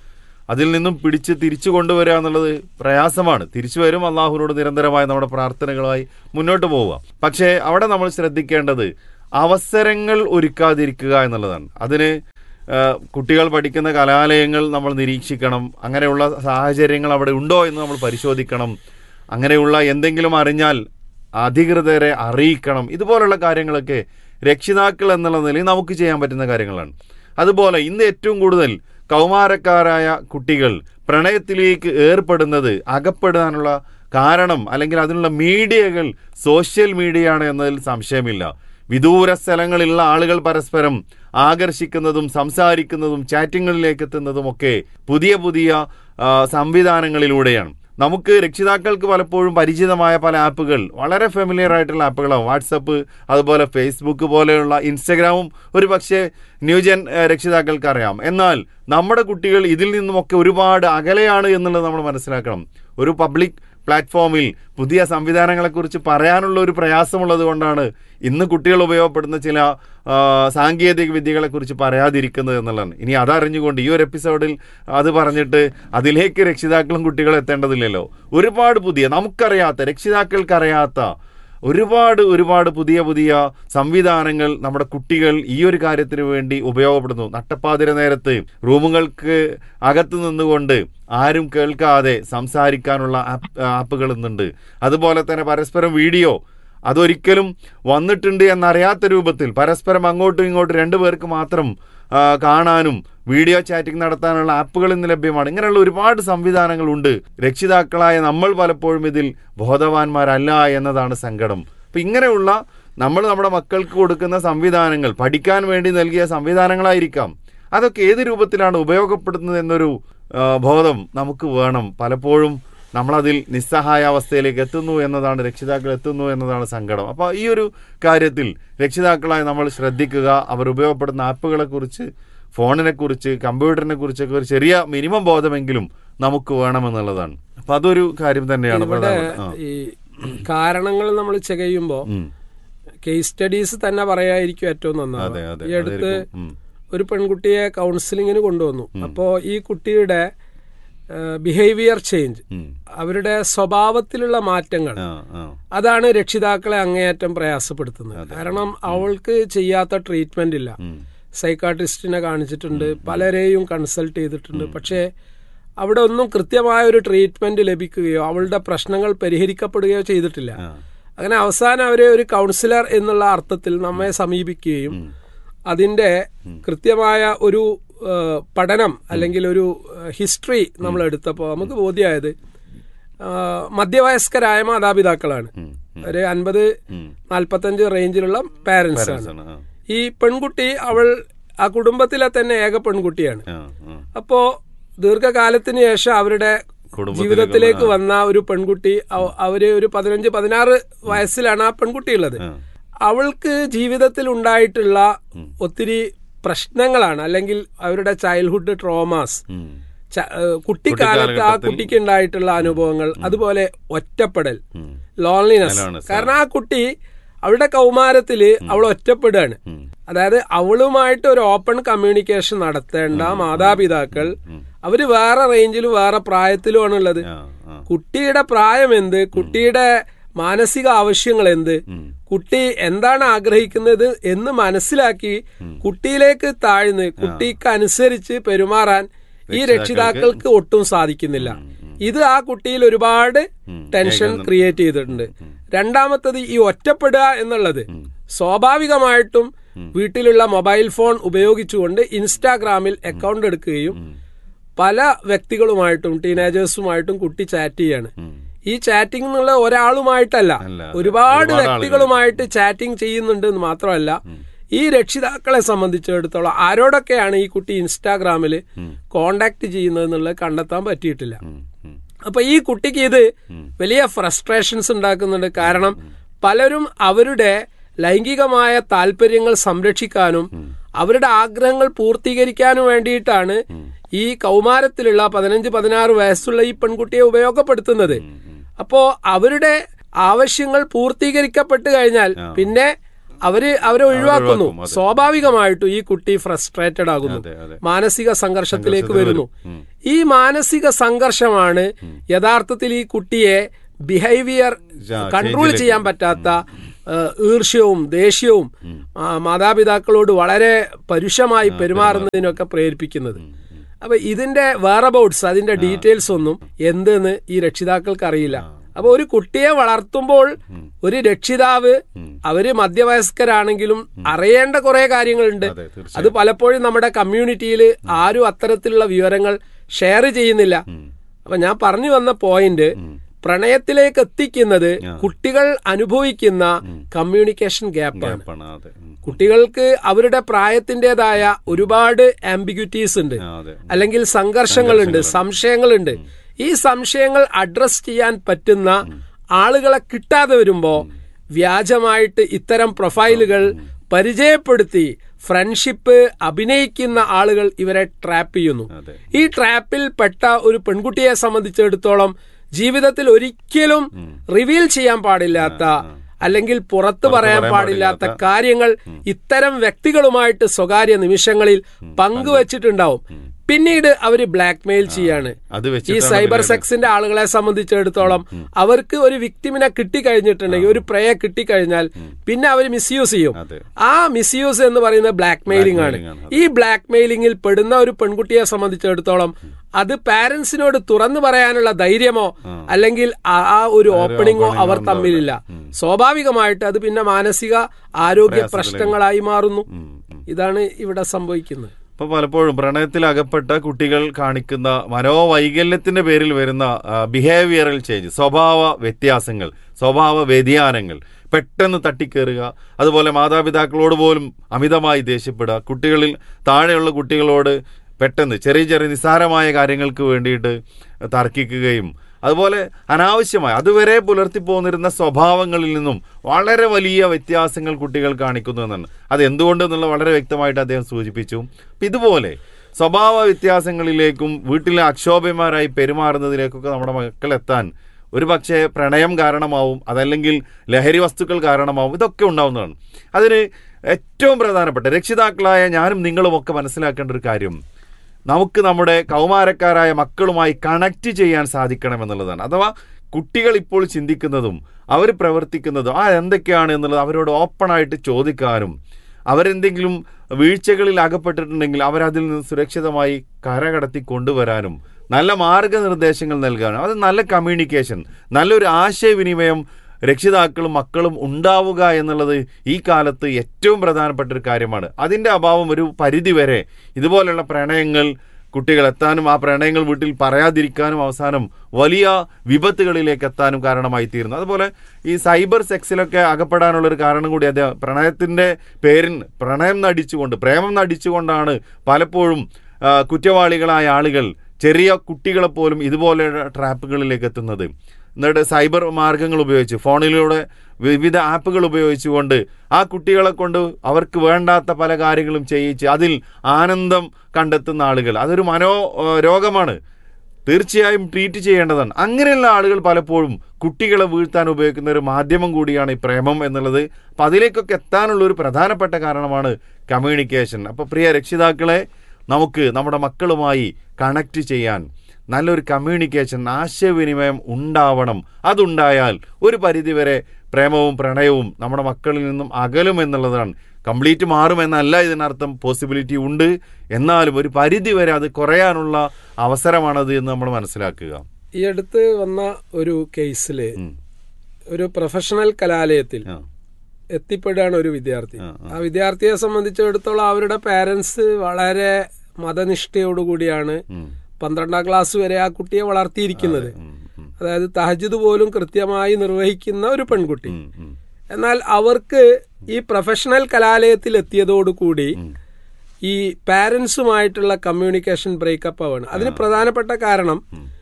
അതിൽ നിന്നും പിടിച്ച് തിരിച്ചു കൊണ്ടുവരിക എന്നുള്ളത് പ്രയാസമാണ് തിരിച്ചു വരും അള്ളാഹുവിനോട് നിരന്തരമായി നമ്മുടെ പ്രാർത്ഥനകളുമായി മുന്നോട്ട് പോവുക പക്ഷേ അവിടെ നമ്മൾ ശ്രദ്ധിക്കേണ്ടത് അവസരങ്ങൾ ഒരുക്കാതിരിക്കുക എന്നുള്ളതാണ് അതിന് ആ, കുട്ടികൾ പഠിക്കുന്ന കലാലയങ്ങൾ നമ്മൾ നിരീക്ഷിക്കണം അങ്ങനെയുള്ള സാഹചര്യങ്ങൾ അവിടെ ഉണ്ടോ എന്ന് നമ്മൾ പരിശോധിക്കണം അങ്ങനെയുള്ള എന്തെങ്കിലും അറിഞ്ഞാൽ അധികൃതരെ അറിയിക്കണം ഇതുപോലുള്ള കാര്യങ്ങളൊക്കെ രക്ഷിതാക്കൾ എന്നുള്ള നിലയിൽ നമുക്ക് ചെയ്യാൻ പറ്റുന്ന കാര്യങ്ങളാണ് അതുപോലെ ഇന്ന് ഏറ്റവും കൂടുതൽ കൗമാരക്കാരായ കുട്ടികൾ പ്രണയത്തിലേക്ക് ഏർപ്പെടുന്നത് അകപ്പെടാനുള്ള കാരണം അല്ലെങ്കിൽ അതിനുള്ള മീഡിയകൾ സോഷ്യൽ മീഡിയയാണ് എന്നതിൽ സംശയമില്ല വിദൂര സ്ഥലങ്ങളിലുള്ള ആളുകൾ പരസ്പരം ആകർഷിക്കുന്നതും സംസാരിക്കുന്നതും ചാറ്റിങ്ങുകളിലേക്ക് എത്തുന്നതുമൊക്കെ പുതിയ പുതിയ ആ, സംവിധാനങ്ങളിലൂടെയാണ് നമുക്ക് രക്ഷിതാക്കൾക്ക് പലപ്പോഴും പരിചിതമായ പല ആപ്പുകൾ വളരെ ഫെമിലിയർ ആയിട്ടുള്ള ആപ്പുകളാവും വാട്സപ്പ് അതുപോലെ ഫേസ്ബുക്ക് പോലെയുള്ള ഇൻസ്റ്റഗ്രാമും ഒരു പക്ഷേ ന്യൂജൻ ഏഹ്, രക്ഷിതാക്കൾക്ക് അറിയാം എന്നാൽ നമ്മുടെ കുട്ടികൾ ഇതിൽ നിന്നുമൊക്കെ ഒരുപാട് അകലെയാണ് എന്നുള്ളത് നമ്മൾ മനസ്സിലാക്കണം ഒരു പബ്ലിക് പ്ലാറ്റ്ഫോമിൽ പുതിയ സംവിധാനങ്ങളെക്കുറിച്ച് പറയാനുള്ള ഒരു പ്രയാസമുള്ളത് കൊണ്ടാണ് ഇന്ന് കുട്ടികൾ ഉപയോഗപ്പെടുന്ന ചില ആ, സാങ്കേതിക വിദ്യകളെക്കുറിച്ച് പറയാതിരിക്കുന്നത് എന്നുള്ളതാണ് ഇനി അതറിഞ്ഞുകൊണ്ട് ഈ ഒരു എപ്പിസോഡിൽ അത് പറഞ്ഞിട്ട് അതിലേക്ക് രക്ഷിതാക്കളും കുട്ടികളും എത്തേണ്ടതില്ലല്ലോ ഒരുപാട് പുതിയ നമുക്കറിയാത്ത രക്ഷിതാക്കൾക്കറിയാത്ത ഒരുപാട് ഒരുപാട് പുതിയ പുതിയ സംവിധാനങ്ങൾ നമ്മുടെ കുട്ടികൾ ഈ ഒരു കാര്യത്തിന് വേണ്ടി ഉപയോഗപ്പെടുന്നു നട്ടപ്പാതിര നേരത്ത് റൂമുകൾക്ക് അകത്ത് നിന്നുകൊണ്ട് ആരും കേൾക്കാതെ സംസാരിക്കാനുള്ള ആപ്പ് ആപ്പുകൾ ഇന്നുണ്ട് അതുപോലെ തന്നെ പരസ്പരം വീഡിയോ അതൊരിക്കലും വന്നിട്ടുണ്ട് എന്നറിയാത്ത രൂപത്തിൽ പരസ്പരം അങ്ങോട്ടും ഇങ്ങോട്ടും രണ്ടു പേർക്ക് മാത്രം ആ, കാണാനും വീഡിയോ ചാറ്റിംഗ് നടത്താനുള്ള ആപ്പുകൾ ഇന്ന് ലഭ്യമാണ് ഇങ്ങനെയുള്ള ഒരുപാട് സംവിധാനങ്ങളുണ്ട് രക്ഷിതാക്കളായ നമ്മൾ പലപ്പോഴും ഇതിൽ ബോധവാന്മാരല്ല എന്നതാണ് സങ്കടം അപ്പം ഇങ്ങനെയുള്ള നമ്മൾ നമ്മുടെ മക്കൾക്ക് കൊടുക്കുന്ന സംവിധാനങ്ങൾ പഠിക്കാൻ വേണ്ടി നൽകിയ സംവിധാനങ്ങളായിരിക്കാം അതൊക്കെ ഏത് രൂപത്തിലാണ് ഉപയോഗപ്പെടുത്തുന്നത് എന്നൊരു ആ, ബോധം നമുക്ക് വേണം പലപ്പോഴും നമ്മളതിൽ നിസ്സഹായ അവസ്ഥയിലേക്ക് എത്തുന്നു എന്നതാണ് രക്ഷിതാക്കൾ എത്തുന്നു എന്നതാണ് സങ്കടം അപ്പോൾ ഈ ഒരു കാര്യത്തിൽ രക്ഷിതാക്കളായി നമ്മൾ ശ്രദ്ധിക്കുക അവർ ഉപയോഗപ്പെടുന്ന ആപ്പുകളെ കുറിച്ച് ഫോണിനെ കുറിച്ച് കമ്പ്യൂട്ടറിനെ കുറിച്ചൊക്കെ ഒരു ചെറിയ മിനിമം ബോധമെങ്കിലും നമുക്ക് വേണമെന്നുള്ളതാണ് അപ്പൊ അതൊരു കാര്യം തന്നെയാണ് ഇവിടെ പ്രധാന- ആ. ഈ കാരണങ്ങൾ നമ്മൾ ചെകയുമ്പോ ഉം. കേസ് സ്റ്റഡീസ് തന്നെ പറയായിരിക്കും ഏറ്റവും അതെ നന്നാവുക അതെ ഈ അടുത്ത് അതായിരിക്കും. ഉം. ഒരു പെൺകുട്ടിയെ കൗൺസിലിങ്ങിന് കൊണ്ടുവന്നു അപ്പോൾ ഈ കുട്ടിയുടെ ബിഹേവിയർ ചേഞ്ച് ഉം. അവരുടെ സ്വഭാവത്തിലുള്ള മാറ്റങ്ങൾ ആ, ആ. അതാണ് രക്ഷിതാക്കളെ അങ്ങേയറ്റം പ്രയാസപ്പെടുത്തുന്നത് കാരണം അവൾക്ക് ചെയ്യാത്ത ട്രീറ്റ്മെന്റ് ഇല്ല ഉം. സൈക്കാട്രിസ്റ്റിനെ കാണിച്ചിട്ടുണ്ട് പലരെയും കൺസൾട്ട് ചെയ്തിട്ടുണ്ട് പക്ഷേ അവിടെ ഒന്നും കൃത്യമായ ഒരു ട്രീറ്റ്മെന്റ് ലഭിക്കുകയോ അവളുടെ പ്രശ്നങ്ങൾ പരിഹരിക്കപ്പെടുകയോ ചെയ്തിട്ടില്ല ആ. അങ്ങനെ അവസാനം അവരെ ഒരു കൗൺസിലർ എന്നുള്ള അർത്ഥത്തിൽ നമ്മെ സമീപിക്കുകയും അതിന്റെ കൃത്യമായ ഒരു ആ, പഠനം അല്ലെങ്കിൽ ഒരു ഹിസ്റ്ററി നമ്മൾ എടുത്തപ്പോൾ നമുക്ക് ബോധ്യമായത് ആ, മധ്യവയസ്കരായ മാതാപിതാക്കളാണ് ഉം. ഒരു അൻപത് ഉം. നാൽപ്പത്തഞ്ച് റേഞ്ചിലുള്ള പാരന്റ്സ് ആണ് ആണ്. ആ. ഈ പെൺകുട്ടി അവൾ ആ കുടുംബത്തിലെ തന്നെ ഏക പെൺകുട്ടിയാണ് ആ, ആ. അപ്പോ ദീർഘകാലത്തിന് ശേഷം അവരുടെ കുടുംബത്തിലേക്ക് ജീവിതത്തിലേക്ക് വന്ന ഒരു പെൺകുട്ടി അവ- അവര് ഒരു പതിനഞ്ച് പതിനാറ് വയസ്സിലാണ് ആ പെൺകുട്ടി ഉള്ളത് ആ. അവൾക്ക് ജീവിതത്തിൽ ഉണ്ടായിട്ടുള്ള ഒത്തിരി പ്രശ്നങ്ങളാണ് അല്ലെങ്കിൽ അവരുടെ ചൈൽഡ്ഹുഡ് ട്രോമാസ് ഉം. ച- ഏഹ് കുട്ടിക്കാലത്ത് ആ കുട്ടിക്ക് ഉണ്ടായിട്ടുള്ള അനുഭവങ്ങൾ അതുപോലെ ഒറ്റപ്പെടൽ ഉം. ലോൺലിനെസ് Loneliness, കാരണം ആ കുട്ടി അവളുടെ കൗമാരത്തില് അവൾ ഒറ്റപ്പെടുകയാണ് ഉം. അതായത് അവളുമായിട്ട് ഒരു ഓപ്പൺ കമ്മ്യൂണിക്കേഷൻ നടത്തേണ്ട മാതാപിതാക്കൾ അവര് വേറെ റേഞ്ചിലും വേറെ പ്രായത്തിലുമാണ് ഉള്ളത് ആ, ആ. കുട്ടിയുടെ പ്രായം എന്ത് കുട്ടിയുടെ മാനസിക ആവശ്യങ്ങൾ എന്ത് കുട്ടി എന്താണ് ആഗ്രഹിക്കുന്നത് എന്ന് മനസ്സിലാക്കി കുട്ടിയിലേക്ക് താഴ്ന്ന് കുട്ടിക്ക് അനുസരിച്ച് പെരുമാറാൻ ഈ രക്ഷിതാക്കൾക്ക് ഒട്ടും സാധിക്കുന്നില്ല ഇത് ആ കുട്ടിയിൽ ഒരുപാട് ടെൻഷൻ ക്രിയേറ്റ് ചെയ്തിട്ടുണ്ട് രണ്ടാമത്തത് ഈ ഒറ്റപ്പെടുക എന്നുള്ളത് സ്വാഭാവികമായിട്ടും വീട്ടിലുള്ള മൊബൈൽ ഫോൺ ഉപയോഗിച്ചുകൊണ്ട് ഇൻസ്റ്റാഗ്രാമിൽ അക്കൗണ്ട് എടുക്കുകയും പല വ്യക്തികളുമായിട്ടും ടീനേജേഴ്സുമായിട്ടും കുട്ടി ചാറ്റ് ചെയ്യാണ് ഈ ചാറ്റിംഗ് എന്നുള്ള ഒരാളുമായിട്ടല്ല അല്ല, അതെ. ഒരുപാട് ഒരുപാട് വ്യക്തികളുമായിട്ട് ചാറ്റിംഗ് ചെയ്യുന്നുണ്ട് എന്ന് മാത്രമല്ല ഈ രക്ഷിതാക്കളെ സംബന്ധിച്ചിടത്തോളം ആരോടൊക്കെയാണ് ഈ കുട്ടി ഇൻസ്റ്റാഗ്രാമിൽ കോണ്ടാക്ട് ചെയ്യുന്നത് എന്നുള്ളത് കണ്ടെത്താൻ പറ്റിയിട്ടില്ല ഉം. ഉം. അപ്പൊ ഈ കുട്ടിക്ക് ഇത് വലിയ ഫ്രസ്ട്രേഷൻസ് ഉണ്ടാക്കുന്നുണ്ട് കാരണം പലരും അവരുടെ ലൈംഗികമായ താല്പര്യങ്ങൾ സംരക്ഷിക്കാനും അവരുടെ ആഗ്രഹങ്ങൾ പൂർത്തീകരിക്കാനും വേണ്ടിയിട്ടാണ് ഈ കൗമാരത്തിലുള്ള പതിനഞ്ച് പതിനാറ് വയസ്സുള്ള ഈ പെൺകുട്ടിയെ ഉപയോഗപ്പെടുത്തുന്നത് അപ്പോ അവരുടെ ആവശ്യങ്ങൾ പൂർത്തീകരിക്കപ്പെട്ട് കഴിഞ്ഞാൽ പിന്നെ അവര് അവരെ ഒഴിവാക്കുന്നു ഒഴിവാക്കും, അതെ. സ്വാഭാവികമായിട്ടും ഈ കുട്ടി ഫ്രസ്ട്രേറ്റഡ് ആകുന്നു അതെ, അതെ. മാനസിക സംഘർഷത്തിലേക്ക് സംഘർഷത്തിൽ വരുന്നു വരും. ഉം. ഈ മാനസിക സംഘർഷമാണ് യഥാർത്ഥത്തിൽ ഈ കുട്ടിയെ ബിഹേവിയർ ആ, കൺട്രോൾ ചേഞ്ചിലേക്ക് ചെയ്യാൻ പറ്റാത്ത ഏഹ്, ഈർഷ്യവും ദേഷ്യവും ആ, മാതാപിതാക്കളോട് വളരെ പരുഷമായി പെരുമാറുന്നതിനൊക്കെ പ്രേരിപ്പിക്കുന്നത് അപ്പൊ ഇതിന്റെ വേറബൌട്ട്സ് അതിന്റെ ഡീറ്റെയിൽസ് ഒന്നും എന്തെന്ന് ഈ രക്ഷിതാക്കൾക്ക് അറിയില്ല അപ്പൊ ഒരു കുട്ടിയെ വളർത്തുമ്പോൾ ഒരു രക്ഷിതാവ് അവര് മധ്യവയസ്കരാണെങ്കിലും അറിയേണ്ട കുറെ കാര്യങ്ങളുണ്ട് അതെ, തീർച്ചയായും. അത് പലപ്പോഴും നമ്മുടെ കമ്മ്യൂണിറ്റിയിൽ ആരും അത്തരത്തിലുള്ള വിവരങ്ങൾ ഷെയർ ചെയ്യുന്നില്ല അപ്പൊ ഞാൻ പറഞ്ഞു വന്ന പോയിന്റ് പ്രണയത്തിലേക്ക് എത്തിക്കുന്നത് കുട്ടികൾ അനുഭവിക്കുന്ന കമ്മ്യൂണിക്കേഷൻ ഗ്യാപ്പാണ് ഗ്യാപ്പാണ്, അതെ. ഉം. കുട്ടികൾക്ക് അവരുടെ പ്രായത്തിൻ്റെതായ ഒരുപാട് ആംബിഗ്യൂറ്റീസ് ഉണ്ട് ആ, അതെ. അല്ലെങ്കിൽ സംഘർഷങ്ങളുണ്ട് സംശയങ്ങളുണ്ട് ഈ സംശയങ്ങൾ അഡ്രസ് ചെയ്യാൻ പറ്റുന്ന ആളുകളെ കിട്ടാതെ വരുമ്പോ വ്യാജമായിട്ട് ഇത്തരം പ്രൊഫൈലുകൾ പരിചയപ്പെടുത്തി ഫ്രണ്ട്ഷിപ്പ് അഭിനയിക്കുന്ന ആളുകൾ ഇവരെ ട്രാപ്പ് ചെയ്യുന്നു അതെ. ഈ ട്രാപ്പിൽ പെട്ട ഒരു പെൺകുട്ടിയെ സംബന്ധിച്ചിടത്തോളം ജീവിതത്തിൽ ഒരിക്കലും റിവീൽ ചെയ്യാൻ പാടില്ലാത്ത അല്ലെങ്കിൽ പുറത്തു പറയാൻ പറയാൻ പാടില്ലാത്ത പാടില്ലാത്ത കാര്യങ്ങൾ ഇത്തരം വ്യക്തികളുമായിട്ട് സ്വകാര്യ നിമിഷങ്ങളിൽ പങ്കുവച്ചിട്ടുണ്ടാവും പിന്നീട് അവര് ബ്ലാക്ക്മെയിൽ ചെയ്യാണ് അത് ഈ വെച്ചിട്ടാണ് സൈബർ ഇതിലെ- സെക്സിന്റെ ആളുകളെ സംബന്ധിച്ചിടത്തോളം അവർക്ക് ഒരു വിക്ടിമിനെ കിട്ടിക്കഴിഞ്ഞിട്ടുണ്ടെങ്കിൽ ഒരു പ്രയെ കിട്ടിക്കഴിഞ്ഞാൽ പിന്നെ അവർ മിസ്യൂസ് ചെയ്യും അതെ. ആ മിസ്യൂസ് എന്ന് പറയുന്നത് ബ്ലാക്ക് മെയിലിംഗ് ആണ് Blackmailing ആണ്, ഈ ബ്ലാക്ക് മെയിലിംഗിൽ പെടുന്ന ഒരു പെൺകുട്ടിയെ സംബന്ധിച്ചിടത്തോളം അത് പാരന്റ്സിനോട് തുറന്നു പറയാനുള്ള ധൈര്യമോ അല്ലെങ്കിൽ ആ- ആ ഒരു ഓപ്പണിങ്ങോ opening അവർ ഉണ്ടാവില്ല. തമ്മിലില്ല സ്വാഭാവികമായിട്ട് അത് പിന്നെ മാനസിക ആരോഗ്യ പ്രശ്നങ്ങളായി മാറുന്നു ഉം, ഉം. ഇതാണ് ഇവിടെ സംഭവിക്കുന്നത് ഇപ്പൊ പലപ്പോഴും പ്രണയത്തിൽ അകപ്പെട്ട കുട്ടികൾ കാണിക്കുന്ന മനോവൈകല്യത്തിന്റെ പേരിൽ വരുന്ന ബിഹേവിയറൽ ചേഞ്ച് സ്വഭാവ വ്യത്യാസങ്ങൾ സ്വഭാവ വ്യതിയാനങ്ങൾ പെട്ടെന്ന് തട്ടിക്കേറുക അതുപോലെ മാതാപിതാക്കളോട് പോലും അമിതമായി ദേഷ്യപ്പെടുക കുട്ടികളിൽ താഴെയുള്ള കുട്ടികളോട് പെട്ടെന്ന് ചെറിയ ചെറിയ നിസ്സാരമായ കാര്യങ്ങൾക്ക് വേണ്ടിയിട്ട് തർക്കിക്കുകയും അതുപോലെ അനാവശ്യമായ അതുവരെ പുലർത്തി പോന്നിരുന്ന സ്വഭാവങ്ങളിൽ നിന്നും വളരെ വലിയ വ്യത്യാസങ്ങൾ കുട്ടികൾ കാണിക്കുന്നു എന്നാണ് അത് എന്തുകൊണ്ടെന്നുള്ള വളരെ വ്യക്തമായിട്ട് അദ്ദേഹം സൂചിപ്പിച്ചു അപ്പൊ ഇതുപോലെ സ്വഭാവ വ്യത്യാസങ്ങളിലേക്കും വീട്ടിലെ അക്ഷോഭ്യന്മാരായി പെരുമാറുന്നതിലേക്കൊക്കെ നമ്മുടെ മക്കൾ എത്താൻ ഒരു പക്ഷേ പ്രണയം കാരണമാവും അതല്ലെങ്കിൽ ലഹരി വസ്തുക്കൾ കാരണമാവും ഇതൊക്കെ ഉണ്ടാവുന്നതാണ് അതിന് ഏറ്റവും പ്രധാനപ്പെട്ട രക്ഷിതാക്കളായ ഞാനും നിങ്ങളും ഒക്കെ മനസ്സിലാക്കേണ്ട ഒരു കാര്യം നമുക്ക് നമ്മുടെ കൗമാരക്കാരായ മക്കളുമായി കണക്ട് ചെയ്യാൻ സാധിക്കണം എന്നുള്ളതാണ് അഥവാ കുട്ടികൾ ഇപ്പോൾ ചിന്തിക്കുന്നതും അവർ പ്രവർത്തിക്കുന്നതും ആ എന്തൊക്കെയാണ് എന്നുള്ളത് അവരോട് ഓപ്പണായിട്ട് ചോദിക്കാനും അവരെന്തെങ്കിലും വീഴ്ചകളിൽ അകപ്പെട്ടിട്ടുണ്ടെങ്കിൽ അവരതിൽ നിന്ന് സുരക്ഷിതമായി കരകടത്തി കൊണ്ടുവരാനും നല്ല മാർഗനിർദ്ദേശങ്ങൾ നൽകാനും അത് നല്ല കമ്മ്യൂണിക്കേഷൻ നല്ലൊരു ആശയവിനിമയം രക്ഷിതാക്കളും മക്കളും ഉണ്ടാവുക എന്നുള്ളത് ഈ കാലത്ത് ഏറ്റവും പ്രധാനപ്പെട്ട ഒരു കാര്യമാണ് അതിൻ്റെ അഭാവം ഒരു പരിധിവരെ ഇതുപോലെയുള്ള പ്രണയങ്ങൾ കുട്ടികൾ എത്താനും ആ പ്രണയങ്ങൾ വീട്ടിൽ പറയാതിരിക്കാനും അവസാനം വലിയ വിപത്തുകളിലേക്ക് എത്താനും കാരണമായി തീരുന്നു അതുപോലെ ഈ സൈബർ സെക്സിലൊക്കെ അകപ്പെടാനുള്ള ഒരു കാരണം കൂടി അദ്ദേഹം പ്രണയത്തിൻ്റെ പേരിൽ പ്രണയം നടിച്ചുകൊണ്ട് പ്രേമം നടിച്ചുകൊണ്ടാണ് പലപ്പോഴും ആ, കുറ്റവാളികളായ ആളുകൾ ചെറിയ കുട്ടികളെ പോലും ഇതുപോലെ ട്രാപ്പുകളിലേക്ക് എത്തുന്നത് എന്നിട്ട് സൈബർ മാർഗങ്ങൾ ഉപയോഗിച്ച് ഫോണിലൂടെ വിവിധ ആപ്പുകൾ ഉപയോഗിച്ചുകൊണ്ട് ആ കുട്ടികളെ കൊണ്ട് അവർക്ക് വേണ്ടാത്ത പല കാര്യങ്ങളും ചെയ്യിച്ച് അതിൽ ആനന്ദം കണ്ടെത്തുന്ന ആളുകൾ അതൊരു മനോ ഏഹ് രോഗമാണ് തീർച്ചയായും ട്രീറ്റ് ചെയ്യേണ്ടതാണ് അങ്ങനെയുള്ള ആളുകൾ പലപ്പോഴും കുട്ടികളെ വീഴ്ത്താൻ ഉപയോഗിക്കുന്ന ഒരു മാധ്യമം കൂടിയാണ് ഈ പ്രേമം എന്നുള്ളത് അപ്പം അതിലേക്കൊക്കെ എത്താനുള്ള ഒരു പ്രധാനപ്പെട്ട കാരണമാണ് കമ്മ്യൂണിക്കേഷൻ അപ്പോൾ പ്രിയ രക്ഷിതാക്കളെ നമുക്ക് നമ്മുടെ മക്കളുമായി കണക്ട് ചെയ്യാൻ നല്ലൊരു കമ്മ്യൂണിക്കേഷൻ ആശയവിനിമയം ഉണ്ടാവണം അതുണ്ടായാൽ ഒരു പരിധിവരെ പ്രേമവും പ്രണയവും നമ്മുടെ മക്കളിൽ നിന്നും അകലും എന്നുള്ളതാണ് കംപ്ലീറ്റ് മാറുമെന്നല്ല ഇതിനർത്ഥം പോസിബിലിറ്റി ഉണ്ട് എന്നാലും ഒരു പരിധിവരെ അത് കുറയാനുള്ള അവസരമാണത് എന്ന് നമ്മൾ മനസ്സിലാക്കുക ഈ അടുത്ത് വന്ന ഒരു കേസില് ഉം. ഒരു പ്രൊഫഷണൽ കലാലയത്തിൽ ആ, എത്തിപ്പെടുകയാണ് ഒരു വിദ്യാർത്ഥി ആ, ആ വിദ്യാർത്ഥിയെ സംബന്ധിച്ചിടത്തോളം അവരുടെ പാരന്റ്സ് വളരെ മതനിഷ്ഠയോടുകൂടിയാണ് ഉം. പന്ത്രണ്ടാം ക്ലാസ് വരെ ആ കുട്ടിയെ വളർത്തിയിരിക്കുന്നത് ഉം, ഉം, അതായത് തഹജുദ് പോലും കൃത്യമായി നിർവഹിക്കുന്ന ഒരു പെൺകുട്ടി ഉം, ഉം. എന്നാൽ അവർക്ക് ഈ പ്രൊഫഷണൽ കലാലയത്തിൽ എത്തിയതോടുകൂടി ഈ പാരന്റ്സുമായിട്ടുള്ള കമ്മ്യൂണിക്കേഷൻ ബ്രേക്കപ്പ് ആവാണ് അതിന് പ്രധാനപ്പെട്ട കാരണം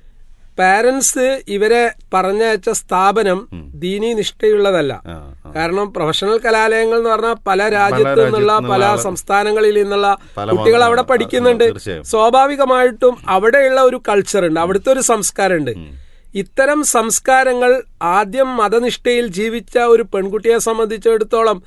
പാരന്റ്സ് ഇവരെ പറഞ്ഞയച്ച സ്ഥാപനം ദീനി നിഷ്ഠയുള്ളതല്ല ആ, ആ. കാരണം പ്രൊഫഷണൽ കലാലയങ്ങൾ എന്ന് പറഞ്ഞാൽ പല രാജ്യത്തു രാജ്യത്തു നിന്നുള്ള പല നിന്നുള്ള സംസ്ഥാനങ്ങളിൽ നിന്നുള്ള പല കുട്ടികൾ മത- അവിടെ പഠിക്കുന്നുണ്ട് തീർച്ചയായും. സ്വാഭാവികമായിട്ടും അവിടെയുള്ള ഒരു കൾച്ചർ ഉണ്ട് അവിടുത്തെ ഒരു സംസ്കാരമുണ്ട് ഇത്തരം സംസ്കാരങ്ങൾ ആദ്യം മതനിഷ്ഠയിൽ ജീവിച്ച ഒരു പെൺകുട്ടിയെ സംബന്ധിച്ചിടത്തോളം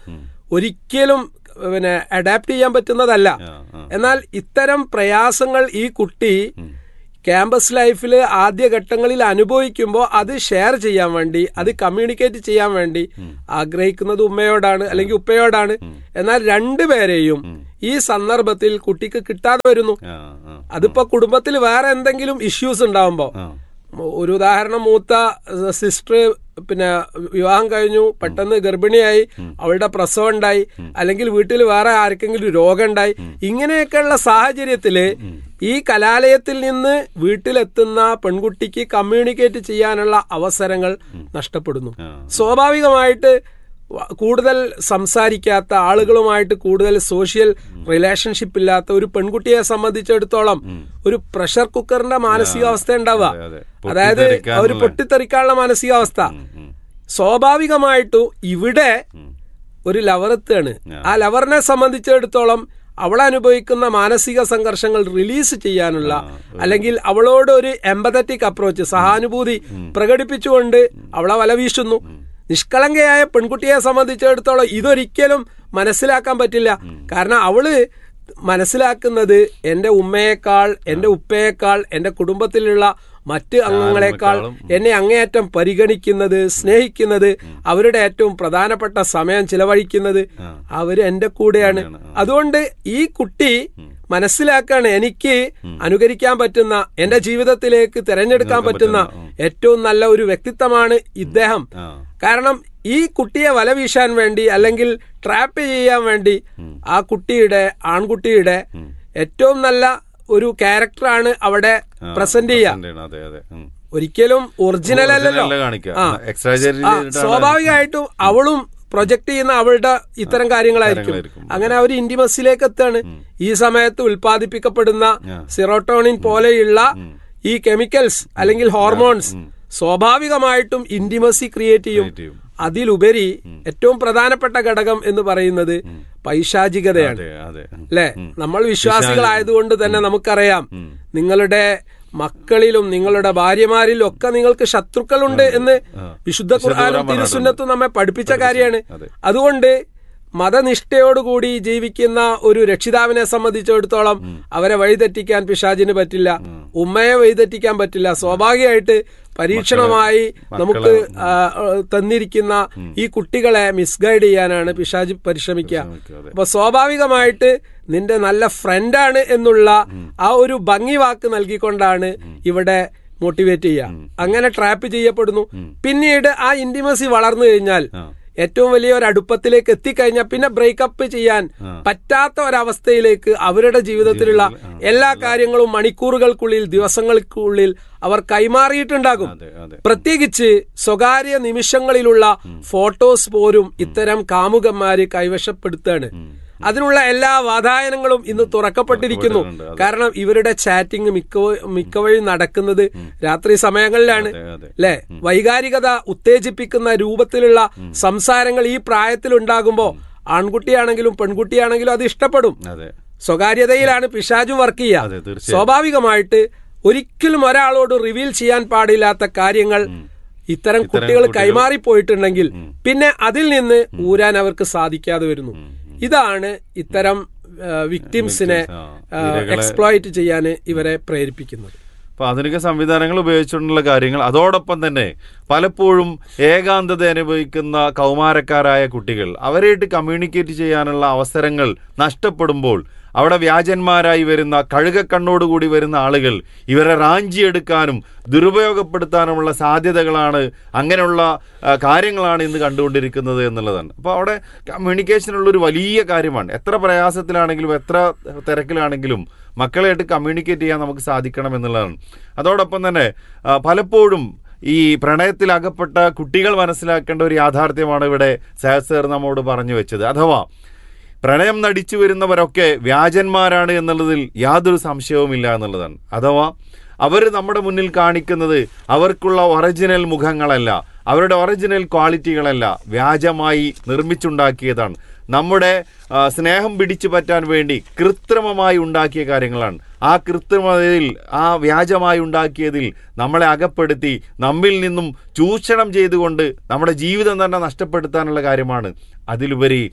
ഒരിക്കലും പിന്നെ അഡാപ്റ്റ് ചെയ്യാൻ പറ്റുന്നതല്ല ആ, ആ. എന്നാൽ ഇത്തരം പ്രയാസങ്ങൾ ഈ കുട്ടി ക്യാമ്പസ് ലൈഫിൽ ആദ്യഘട്ടങ്ങളിൽ അനുഭവിക്കുമ്പോൾ അത് ഷെയർ ചെയ്യാൻ വേണ്ടി അത് കമ്മ്യൂണിക്കേറ്റ് ചെയ്യാൻ വേണ്ടി ആഗ്രഹിക്കുന്നത് ഉമ്മയോടാണ് അല്ലെങ്കിൽ ഉപ്പയോടാണ് എന്നാൽ രണ്ടുപേരെയും ഈ സന്ദർഭത്തിൽ കുട്ടിക്ക് കിട്ടാതെ വരുന്നു ആ, ആ, അതിപ്പോ കുടുംബത്തിൽ വേറെ എന്തെങ്കിലും ഇഷ്യൂസ് ഉണ്ടാവുമ്പോ ആ. ഒരു ഉദാഹരണം മൂത്ത സിസ്റ്റർ പിന്നെ വിവാഹം കഴിഞ്ഞു പെട്ടെന്ന് ഗർഭിണിയായി അവളുടെ പ്രസവം ഉണ്ടായി അല്ലെങ്കിൽ വീട്ടിൽ വേറെ ആർക്കെങ്കിലും രോഗം ഉണ്ടായി ഇങ്ങനെയൊക്കെയുള്ള സാഹചര്യത്തില് ഈ കലാലയത്തിൽ നിന്ന് വീട്ടിലെത്തുന്ന പെൺകുട്ടിക്ക് കമ്മ്യൂണിക്കേറ്റ് ചെയ്യാനുള്ള അവസരങ്ങൾ നഷ്ടപ്പെടുന്നു ആ. സ്വാഭാവികമായിട്ട് വ- കൂടുതൽ സംസാരിക്കാത്ത ആളുകളുമായിട്ട് കൂടുതൽ സോഷ്യൽ റിലേഷൻഷിപ്പ് ഇല്ലാത്ത ഒരു പെൺകുട്ടിയെ സംബന്ധിച്ചിടത്തോളം ഒരു പ്രഷർ കുക്കറിന്റെ മാനസികാവസ്ഥ ഉണ്ടാവുക അതെ, അതെ. അതായത് പൊട്ടിത്തെറിക്കാനുള്ള- ഒരു പൊട്ടിത്തെറിക്കാനുള്ള മാനസികാവസ്ഥ ഉം, ഉം, സ്വാഭാവികമായിട്ടും ഇവിടെ ഉം. ഒരു ലവറെത്താണ് ആ ലവറിനെ സംബന്ധിച്ചിടത്തോളം അവൾ അനുഭവിക്കുന്ന മാനസിക സംഘർഷങ്ങൾ റിലീസ് ചെയ്യാനുള്ള അല്ലെങ്കിൽ അവളോട് ഒരു എമ്പതറ്റിക് അപ്രോച്ച് സഹാനുഭൂതി പ്രകടിപ്പിച്ചുകൊണ്ട് അവളെ വല വീശുന്നു നിഷ്കളങ്കയായ പെൺകുട്ടിയെ സംബന്ധിച്ചിടത്തോളം ഇതൊരിക്കലും മനസ്സിലാക്കാൻ പറ്റില്ല കാരണം അവള് മനസ്സിലാക്കുന്നത് എന്റെ ഉമ്മയേക്കാൾ എന്റെ ഉപ്പയേക്കാൾ എന്റെ കുടുംബത്തിലുള്ള മറ്റ് അംഗങ്ങളെക്കാൾ എന്നെ അങ്ങേയറ്റം പരിഗണിക്കുന്നത് സ്നേഹിക്കുന്നത് അവരുടെ ഏറ്റവും പ്രധാനപ്പെട്ട സമയം ചിലവഴിക്കുന്നത് അവര് എന്റെ കൂടെയാണ് അതുകൊണ്ട് ഈ കുട്ടി മനസ്സിലാക്കാണ് എനിക്ക് അനുകരിക്കാൻ പറ്റുന്ന എന്റെ ജീവിതത്തിലേക്ക് തിരഞ്ഞെടുക്കാൻ പറ്റുന്ന ഏറ്റവും നല്ല ഒരു വ്യക്തിത്വമാണ് ഇദ്ദേഹം ആ. കാരണം ഈ കുട്ടിയെ വല വീശാൻ വേണ്ടി അല്ലെങ്കിൽ ട്രാപ്പ് ചെയ്യാൻ വേണ്ടി ആ കുട്ടിയുടെ ആൺകുട്ടിയുടെ ഏറ്റവും നല്ല ഒരു ക്യാരക്ടറാണ് അവിടെ ആ, പ്രസന്റ് ചെയ്യുക present ചെയ്യണം. അതെ അതെ ഉം. ഒരിക്കലും ഒറിജിനൽ അല്ലല്ലോ Original കാണിക്കുക. ആ. Exaggerate ആ, ചെയ്തിട്ടാണ് സ്വാഭാവികമായിട്ടും അവളും പ്രൊജക്ട് ചെയ്യുന്ന അവളുടെ ഇത്തരം കാര്യങ്ങളായിരിക്കും കാര്യങ്ങളായിരിക്കും. അങ്ങനെ അവർ ഇന്റിമസിലേക്ക് എത്താണ് ഈ സമയത്ത് ഉൽപ്പാദിപ്പിക്കപ്പെടുന്ന സിറോട്ടോണിൻ പോലെയുള്ള ഈ കെമിക്കൽസ് അല്ലെങ്കിൽ ഹോർമോൺസ് സ്വാഭാവികമായിട്ടും ഇന്റിമസി ക്രിയേറ്റ് ചെയ്യും Create ചെയ്യും. അതിലുപരി ഏറ്റവും പ്രധാനപ്പെട്ട ഘടകം എന്ന് പറയുന്നത് പൈശാചികതയാണ് അതെ അതെ ഉം. അല്ലെ നമ്മൾ വിശ്വാസികളായതുകൊണ്ട് തന്നെ നമുക്കറിയാം നിങ്ങളുടെ മക്കളിലും നിങ്ങളുടെ ഭാര്യമാരിലും ഒക്കെ നിങ്ങൾക്ക് ശത്രുക്കളുണ്ട് എന്ന് വിശുദ്ധ ഖുർആാനും തിരുസുന്നത്തും നമ്മെ പഠിപ്പിച്ച കാര്യമാണ് അതെ. അതുകൊണ്ട് മതനിഷ്ഠയോടുകൂടി ജീവിക്കുന്ന ഒരു രക്ഷിതാവിനെ സംബന്ധിച്ചിടത്തോളം അവരെ വഴിതെറ്റിക്കാൻ പിശാചിന് പറ്റില്ല ഉമ്മയെ വഴിതെറ്റിക്കാൻ പറ്റില്ല സ്വാഭാവികമായിട്ട് പരീക്ഷണമായി നമുക്ക് ആ, ആ, തന്നിരിക്കുന്ന ഈ കുട്ടികളെ മിസ്ഗൈഡ് ചെയ്യാനാണ് പിശാജ് പരിശ്രമിക്കുക അതെ. അപ്പൊ സ്വാഭാവികമായിട്ട് നിന്റെ നല്ല ഫ്രണ്ടാണ് എന്നുള്ള ആ ഒരു ഭംഗി വാക്ക് നൽകിക്കൊണ്ടാണ് ഇവിടെ മോട്ടിവേറ്റ് ചെയ്യുക അങ്ങനെ ട്രാപ്പ് ചെയ്യപ്പെടുന്നു പിന്നീട് ആ ഇന്റിമസി വളർന്നു കഴിഞ്ഞാൽ ആ. ഏറ്റവും വലിയ ഒരു അടുപ്പത്തിലേക്ക് എത്തിക്കഴിഞ്ഞാൽ പിന്നെ ബ്രേക്കപ്പ് ചെയ്യാൻ പറ്റാത്ത ഒരവസ്ഥയിലേക്ക് അവരുടെ ജീവിതത്തിലുള്ള എല്ലാ കാര്യങ്ങളും മണിക്കൂറുകൾക്കുള്ളിൽ ദിവസങ്ങൾക്കുള്ളിൽ അവർ കൈമാറിയിട്ടുണ്ടാകും അതെ അതെ പ്രത്യേകിച്ച് സ്വകാര്യ നിമിഷങ്ങളിലുള്ള ഫോട്ടോസ് പോലും ഇത്തരം കാമുകന്മാര് കൈവശപ്പെടുത്താണ് അതിനുള്ള എല്ലാ വാതായനങ്ങളും ഇന്ന് തുറക്കപ്പെട്ടിരിക്കുന്നു തുറക്കപ്പെട്ടിട്ടുണ്ട്, അതെ. കാരണം ഇവരുടെ ചാറ്റിംഗ് മിക്ക മിക്കവഴി നടക്കുന്നത് രാത്രി സമയങ്ങളിലാണ് അതെ, അതെ. അല്ലെ വൈകാരികത ഉത്തേജിപ്പിക്കുന്ന രൂപത്തിലുള്ള സംസാരങ്ങൾ ഈ പ്രായത്തിൽ ഉണ്ടാകുമ്പോ ആൺകുട്ടിയാണെങ്കിലും പെൺകുട്ടിയാണെങ്കിലും അത് ഇഷ്ടപ്പെടും അതെ സ്വകാര്യതയിലാണ് പിശാചും വർക്ക് അതെ, ചെയ്യുക തീർച്ചയായും. സ്വാഭാവികമായിട്ട് ഒരിക്കലും ഒരാളോട് റിവീൽ ചെയ്യാൻ പാടില്ലാത്ത കാര്യങ്ങൾ ഇത്തരം കുട്ടികൾ കുട്ടികൾ- കൈമാറിപ്പോയിട്ടുണ്ടെങ്കിൽ പിന്നെ അതിൽ നിന്ന് ഊരാൻ അവർക്ക് സാധിക്കാതെ വരുന്നു ഇതാണ് ഇത്തരം വിക്ടിംസിനെ Victims, ആ, ഇരകളെ- എക്സ്പ്ലോയിറ്റ് ചെയ്യാൻ ഇവരെ പ്രേരിപ്പിക്കുന്നത് അപ്പൊ ആധുനിക സംവിധാനങ്ങൾ ഉപയോഗിച്ചുകൊണ്ടുള്ള കാര്യങ്ങൾ അതോടൊപ്പം തന്നെ പലപ്പോഴും ഏകാന്തത അനുഭവിക്കുന്ന കൗമാരക്കാരായ കുട്ടികൾ അവരായിട്ട് കമ്മ്യൂണിക്കേറ്റ് ചെയ്യാനുള്ള അവസരങ്ങൾ നഷ്ടപ്പെടുമ്പോൾ അവിടെ വ്യാജന്മാരായി വരുന്ന കഴുകക്കണ്ണോടുകൂടി വരുന്ന ആളുകൾ ഇവരെ റാഞ്ചിയെടുക്കാനും ദുരുപയോഗപ്പെടുത്താനുമുള്ള സാധ്യതകളാണ് അങ്ങനെയുള്ള ആ, കാര്യങ്ങളാണ് ഇന്ന് കണ്ടുകൊണ്ടിരിക്കുന്നത് എന്നുള്ളതാണ് അപ്പോൾ അവിടെ കമ്മ്യൂണിക്കേഷനുള്ള ഒരു വലിയ കാര്യമാണ് എത്ര പ്രയാസത്തിലാണെങ്കിലും എത്ര തിരക്കിലാണെങ്കിലും മക്കളെയായിട്ട് കമ്മ്യൂണിക്കേറ്റ് ചെയ്യാൻ നമുക്ക് സാധിക്കണം എന്നുള്ളതാണ് അതോടൊപ്പം തന്നെ ആ, പലപ്പോഴും ഈ പ്രണയത്തിൽ അകപ്പെട്ട കുട്ടികൾ മനസ്സിലാക്കേണ്ട ഒരു യാഥാർത്ഥ്യമാണ് ഇവിടെ സഹസ് സർ നമ്മോട് പറഞ്ഞു വെച്ചത് അഥവാ പ്രണയം നടിച്ചു വരുന്നവരൊക്കെ വ്യാജന്മാരാണ് എന്നുള്ളതിൽ യാതൊരു സംശയവുമില്ല എന്നുള്ളതാണ് അഥവാ അവർ നമ്മുടെ മുന്നിൽ കാണിക്കുന്നത് അവർക്കുള്ള ഒറിജിനൽ മുഖങ്ങളല്ല അവരുടെ ഒറിജിനൽ ക്വാളിറ്റികളല്ല വ്യാജമായി നിർമ്മിച്ചുണ്ടാക്കിയതാണ് നമ്മുടെ ആ, സ്നേഹം പിടിച്ചു പറ്റാൻ വേണ്ടി കൃത്രിമമായി ഉണ്ടാക്കിയ കാര്യങ്ങളാണ് ആ കൃത്രിമതയിൽ ആ വ്യാജമായി ഉണ്ടാക്കിയതിൽ നമ്മളെ അകപ്പെടുത്തി നമ്മിൽ നിന്നും ചൂഷണം ചെയ്തുകൊണ്ട് നമ്മുടെ ജീവിതം തന്നെ നഷ്ടപ്പെടുത്താനുള്ള കാര്യമാണ് അതിലുപരി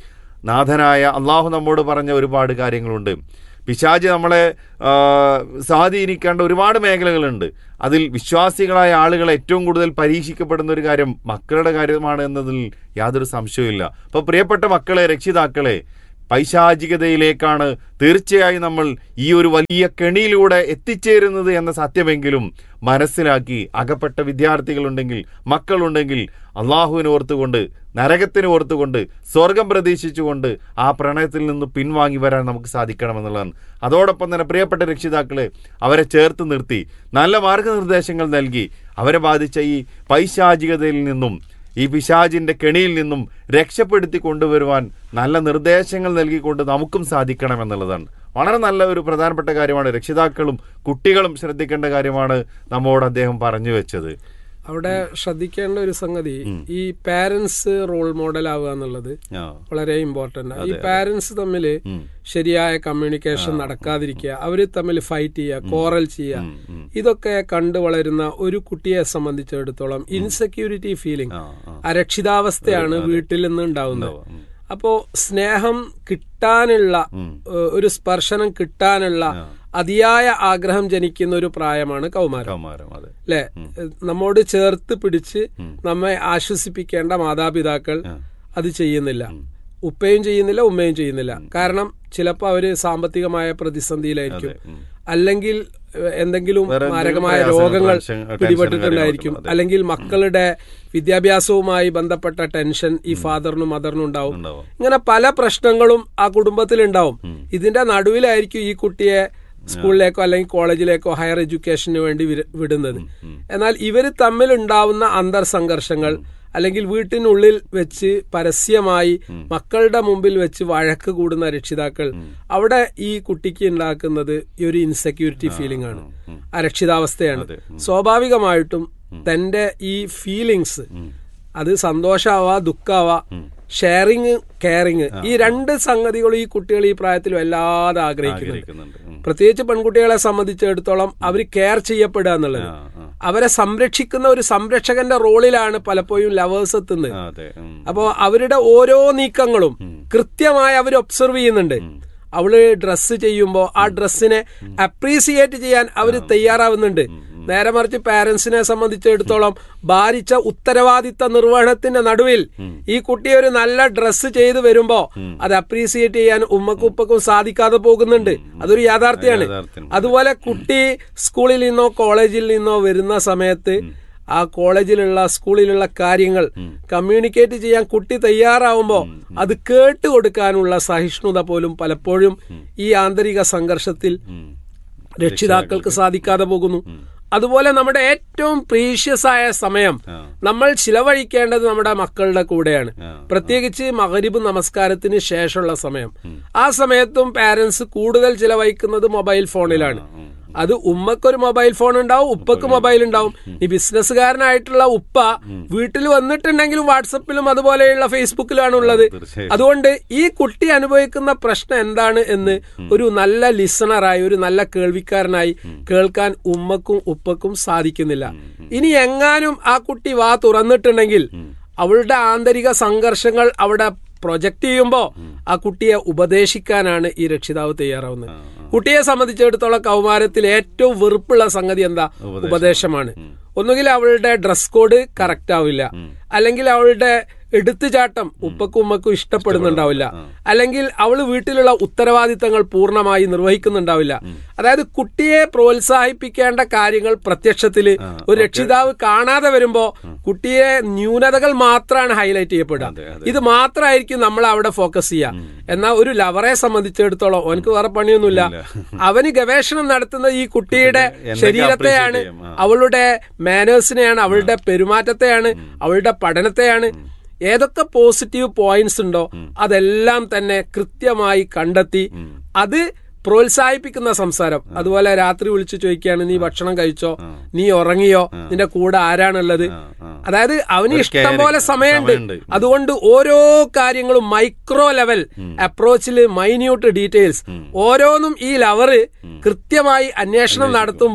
നാഥനായ അള്ളാഹു നമ്മോട് പറഞ്ഞ ഒരുപാട് കാര്യങ്ങളുണ്ട് പിശാജ് നമ്മളെ ആ, സ്വാധീനിക്കേണ്ട ഒരുപാട് മേഖലകളുണ്ട് അതിൽ വിശ്വാസികളായ ആളുകൾ ഏറ്റവും കൂടുതൽ പരീക്ഷിക്കപ്പെടുന്ന ഒരു കാര്യം മക്കളുടെ കാര്യമാണ് എന്നതിൽ യാതൊരു സംശയവുമില്ല അപ്പോൾ പ്രിയപ്പെട്ട മക്കളെ രക്ഷിതാക്കളെ പൈശാചികതയിലേക്കാണ് തീർച്ചയായും നമ്മൾ ഈ ഒരു വലിയ കെണിയിലൂടെ എത്തിച്ചേരുന്നത് എന്ന സത്യമെങ്കിലും മനസ്സിലാക്കി അകപ്പെട്ട വിദ്യാർത്ഥികളുണ്ടെങ്കിൽ മക്കളുണ്ടെങ്കിൽ അള്ളാഹുവിനെ ഓർത്തുകൊണ്ട് നരകത്തിന് ഓർത്തുകൊണ്ട് സ്വർഗം പ്രതീക്ഷിച്ചുകൊണ്ട് ആ പ്രണയത്തിൽ നിന്ന് പിൻവാങ്ങി വരാൻ നമുക്ക് സാധിക്കണമെന്നുള്ളതാണ് അതോടൊപ്പം തന്നെ പ്രിയപ്പെട്ട രക്ഷിതാക്കളെ അവരെ ചേർത്ത് നിർത്തി നല്ല മാർഗനിർദ്ദേശങ്ങൾ നൽകി അവരെ ബാധിച്ച ഈ പൈശാചികതയിൽ നിന്നും ഈ പിശാജിന്റെ കെണിയിൽ നിന്നും രക്ഷപ്പെടുത്തി കൊണ്ടുവരുവാൻ നല്ല നിർദ്ദേശങ്ങൾ നൽകിക്കൊണ്ട് നമുക്കും സാധിക്കണം എന്നുള്ളതാണ് വളരെ നല്ല ഒരു പ്രധാനപ്പെട്ട കാര്യമാണ് രക്ഷിതാക്കളും കുട്ടികളും ശ്രദ്ധിക്കേണ്ട കാര്യമാണ് നമ്മോട് അദ്ദേഹം പറഞ്ഞു വെച്ചത് അവിടെ ശ്രദ്ധിക്കേണ്ട ഒരു സംഗതി ഈ പാരന്റ്സ് റോൾ മോഡൽ ആവുക എന്നുള്ളത് ആ വളരെ ഇമ്പോർട്ടന്റ് ഈ പാരന്റ്സ് തമ്മിൽ ശരിയായ കമ്മ്യൂണിക്കേഷൻ നടക്കാതിരിക്കുക അവര് തമ്മിൽ ഫൈറ്റ് ചെയ്യുക കോറൽ ചെയ്യുക ഇതൊക്കെ കണ്ടു വളരുന്ന ഒരു കുട്ടിയെ സംബന്ധിച്ചിടത്തോളം ഇൻസെക്യൂരിറ്റി ഫീലിംഗ് ആ ആ അരക്ഷിതാവസ്ഥയാണ് വീട്ടിൽ നിന്ന് ഉണ്ടാവുന്നത് ഉം. അപ്പോ സ്നേഹം കിട്ടാനുള്ള ഏഹ്, ഒരു സ്പർശനം കിട്ടാനുള്ള അതിയായ ആഗ്രഹം ജനിക്കുന്ന ഒരു പ്രായമാണ് കൗമാരം കൗമാരം അതെ അല്ലെ നമ്മോട് ചേർത്ത് പിടിച്ച് നമ്മെ ആശ്വസിപ്പിക്കേണ്ട മാതാപിതാക്കൾ അത് ചെയ്യുന്നില്ല ഉപ്പയും ചെയ്യുന്നില്ല ഉമ്മയും ചെയ്യുന്നില്ല കാരണം ചിലപ്പോൾ അവര് സാമ്പത്തികമായ പ്രതിസന്ധിയിലായിരിക്കും ഉം. അല്ലെങ്കിൽ ഏഹ്, എന്തെങ്കിലും വേറെ എന്തെങ്കിലും മാരകമായ പ്രയാസങ്ങൾ, രോഗങ്ങൾ ടെൻഷൻ- ടെൻഷനും പിടിപെട്ടിട്ടുണ്ടായിരിക്കും കാര്യങ്ങളൊക്കെ, അതെ. അല്ലെങ്കിൽ മക്കളുടെ വിദ്യാഭ്യാസവുമായി ബന്ധപ്പെട്ട ടെൻഷൻ ഈ ഫാദറിനും മദറിനും ഉണ്ടാവും ഉണ്ടാവും ഇങ്ങനെ പല പ്രശ്നങ്ങളും ആ കുടുംബത്തിൽ ഉണ്ടാവും ഇതിന്റെ നടുവിലായിരിക്കും ഈ കുട്ടിയെ സ്കൂളിലേക്കോ അല്ലെങ്കിൽ കോളേജിലേക്കോ ഹയർ എഡ്യൂക്കേഷന് വേണ്ടി വിര- വിടുന്നത് എന്നാൽ ഇവർ തമ്മിൽ ഉണ്ടാവുന്ന അന്തർസംഘർഷങ്ങൾ അല്ലെങ്കിൽ വീട്ടിനുള്ളിൽ വെച്ച് പരസ്യമായി മക്കളുടെ മുമ്പിൽ വെച്ച് വഴക്ക് കൂടുന്ന രക്ഷിതാക്കൾ അവിടെ ഈ കുട്ടിക്ക് ഉണ്ടാക്കുന്നത് ഈ ഒരു ഇൻസെക്യൂരിറ്റി ഫീലിംഗ് ആണ് അരക്ഷിതാവസ്ഥയാണ് സ്വാഭാവികമായിട്ടും തന്റെ ഈ ഫീലിങ്സ് അത് സന്തോഷാവാ ദുഃഖാവാ ഷെയറിങ് കെയറിങ് ഈ രണ്ട് സംഗതികളും ഈ കുട്ടികൾ ഈ പ്രായത്തിൽ വല്ലാതെ ആഗ്രഹിക്കുന്നുണ്ട് ആഗ്രഹിക്കുന്നുണ്ട് ഉം. പ്രത്യേകിച്ച് പെൺകുട്ടികളെ സംബന്ധിച്ചിടത്തോളം അവർ കെയർ ചെയ്യപ്പെടുക എന്നുള്ളത് ആ, ആ. അവരെ സംരക്ഷിക്കുന്ന ഒരു സംരക്ഷകന്റെ റോളിലാണ് പലപ്പോഴും ലവേഴ്സ് എത്തുന്നത് ആ, അതെ ഉം. അപ്പോ അവരുടെ ഓരോ നീക്കങ്ങളും കൃത്യമായി അവർ ഒബ്സർവ് ചെയ്യുന്നുണ്ട് അവള് ഡ്രസ്സ് ചെയ്യുമ്പോൾ ആ ഡ്രസ്സിനെ അപ്രീസിയേറ്റ് ചെയ്യാൻ അവർ തയ്യാറാവുന്നുണ്ട് നേരെ മറിച്ച് പാരന്റ്സിനെ സംബന്ധിച്ചിടത്തോളം ഭാരിച്ച ഉത്തരവാദിത്ത നിർവഹണത്തിന്റെ നടുവിൽ ഈ കുട്ടി ഒരു നല്ല ഡ്രസ്സ് ചെയ്തു വരുമ്പോ അത് അപ്രീസിയേറ്റ് ചെയ്യാൻ ഉമ്മക്കും ഉപ്പക്കും സാധിക്കാതെ പോകുന്നുണ്ട് അതൊരു യാഥാർത്ഥ്യമാണ് യാഥാർത്ഥ്യം. അതുപോലെ കുട്ടി സ്കൂളിൽ നിന്നോ കോളേജിൽ നിന്നോ വരുന്ന സമയത്ത് ആ കോളേജിലുള്ള സ്കൂളിലുള്ള കാര്യങ്ങൾ കമ്മ്യൂണിക്കേറ്റ് ചെയ്യാൻ കുട്ടി തയ്യാറാവുമ്പോ അത് കേട്ട് കൊടുക്കാനുള്ള സഹിഷ്ണുത പോലും പലപ്പോഴും ഈ ആന്തരിക സംഘർഷത്തിൽ രക്ഷിതാക്കൾക്ക് സാധിക്കാതെ പോകുന്നു അതുപോലെ നമ്മുടെ ഏറ്റവും പ്രീഷ്യസ് ആയ സമയം ആ. നമ്മൾ ചിലവഴിക്കേണ്ടത് നമ്മുടെ മക്കളുടെ കൂടെയാണ് ആ. പ്രത്യേകിച്ച് മകരിബ് നമസ്കാരത്തിന് ശേഷമുള്ള സമയം ആ സമയത്തും പാരന്റ്സ് കൂടുതൽ ചിലവഴിക്കുന്നത് മൊബൈൽ ഫോണിലാണ് അത് ഉമ്മക്കൊരു മൊബൈൽ ഫോൺ ഉണ്ടാവും ഉപ്പക്ക് മൊബൈൽ ഉണ്ടാവും ഈ ബിസിനസ്സുകാരനായിട്ടുള്ള ഉപ്പ വീട്ടിൽ വന്നിട്ടുണ്ടെങ്കിലും വാട്സപ്പിലും അതുപോലെയുള്ള ഫേസ്ബുക്കിലാണ് ഉള്ളത് തീർച്ചയായും. അതുകൊണ്ട് ഈ കുട്ടി അനുഭവിക്കുന്ന പ്രശ്നം എന്താണ് എന്ന് ഒരു നല്ല ലിസണറായി ഒരു നല്ല കേൾവിക്കാരനായി കേൾക്കാൻ ഉമ്മക്കും ഉപ്പക്കും സാധിക്കുന്നില്ല ഇനി എങ്ങാനും ആ കുട്ടി വാ തുറന്നിട്ടുണ്ടെങ്കിൽ അവളുടെ ആന്തരിക സംഘർഷങ്ങൾ അവിടെ പ്രൊജക്ട് ചെയ്യുമ്പോ ആ കുട്ടിയെ ഉപദേശിക്കാനാണ് ഈ രക്ഷിതാവ് തയ്യാറാവുന്നത് കുട്ടിയെ സംബന്ധിച്ചിടത്തോളം കൗമാരത്തിൽ ഏറ്റവും വെറുപ്പുള്ള സംഗതി എന്താ ഉപദേശമാണ് ഒന്നുകിൽ അവളുടെ ഡ്രസ് കോഡ് കറക്റ്റ് ആവില്ല അല്ലെങ്കിൽ അവളുടെ എടുത്തുചാട്ടം ഉപ്പക്കും ഉമ്മക്കും ഇഷ്ടപ്പെടുന്നുണ്ടാവില്ല അല്ലെങ്കിൽ അവൾ വീട്ടിലുള്ള ഉത്തരവാദിത്തങ്ങൾ പൂർണ്ണമായി നിർവഹിക്കുന്നുണ്ടാവില്ല അതായത് കുട്ടിയെ പ്രോത്സാഹിപ്പിക്കേണ്ട കാര്യങ്ങൾ പ്രത്യക്ഷത്തിൽ ഒരു രക്ഷിതാവ് കാണാതെ വരുമ്പോ കുട്ടിയെ ന്യൂനതകൾ മാത്രമാണ് ഹൈലൈറ്റ് ചെയ്യപ്പെടുക അതെ, ഇത് മാത്രമായിരിക്കും നമ്മൾ അവിടെ ഫോക്കസ് ചെയ്യുക എന്നാൽ ഒരു ലവറെ സംബന്ധിച്ചിടത്തോളം അവനക്ക് വേറെ പണിയൊന്നുമില്ല അവന് ഗവേഷണം നടത്തുന്നത് ഈ കുട്ടിയുടെ എന്തൊക്കെ ശരീരത്തെയാണ് appreciate ചെയ്യും? ആ. അവളുടെ മാനേഴ്സിനെയാണ് അവളുടെ പെരുമാറ്റത്തെയാണ് അവളുടെ പഠനത്തെയാണ് ഏതൊക്കെ പോസിറ്റീവ് പോയിന്റ്സ് ഉണ്ടോ അതെല്ലാം തന്നെ കൃത്യമായി കണ്ടെത്തി അത് പ്രോത്സാഹിപ്പിക്കുന്ന സംസാരം അതുപോലെ രാത്രി വിളിച്ചു ചോദിക്കുകയാണ് നീ ഭക്ഷണം കഴിച്ചോ നീ ഉറങ്ങിയോ നിന്റെ കൂടെ ആരാണുള്ളത് ആ. അതായത് അവന് ഒരു ഇഷ്ടം പോലെ caring, സമയമുണ്ട് സമയമുണ്ട്. അതുകൊണ്ട് ഓരോ കാര്യങ്ങളും മൈക്രോ ലെവൽ അപ്രോച്ചിൽ മൈന്യൂട്ട് ഡീറ്റെയിൽസ് ഓരോന്നും ഈ ലവറ് കൃത്യമായി അന്വേഷണം നടത്തുമ്പോ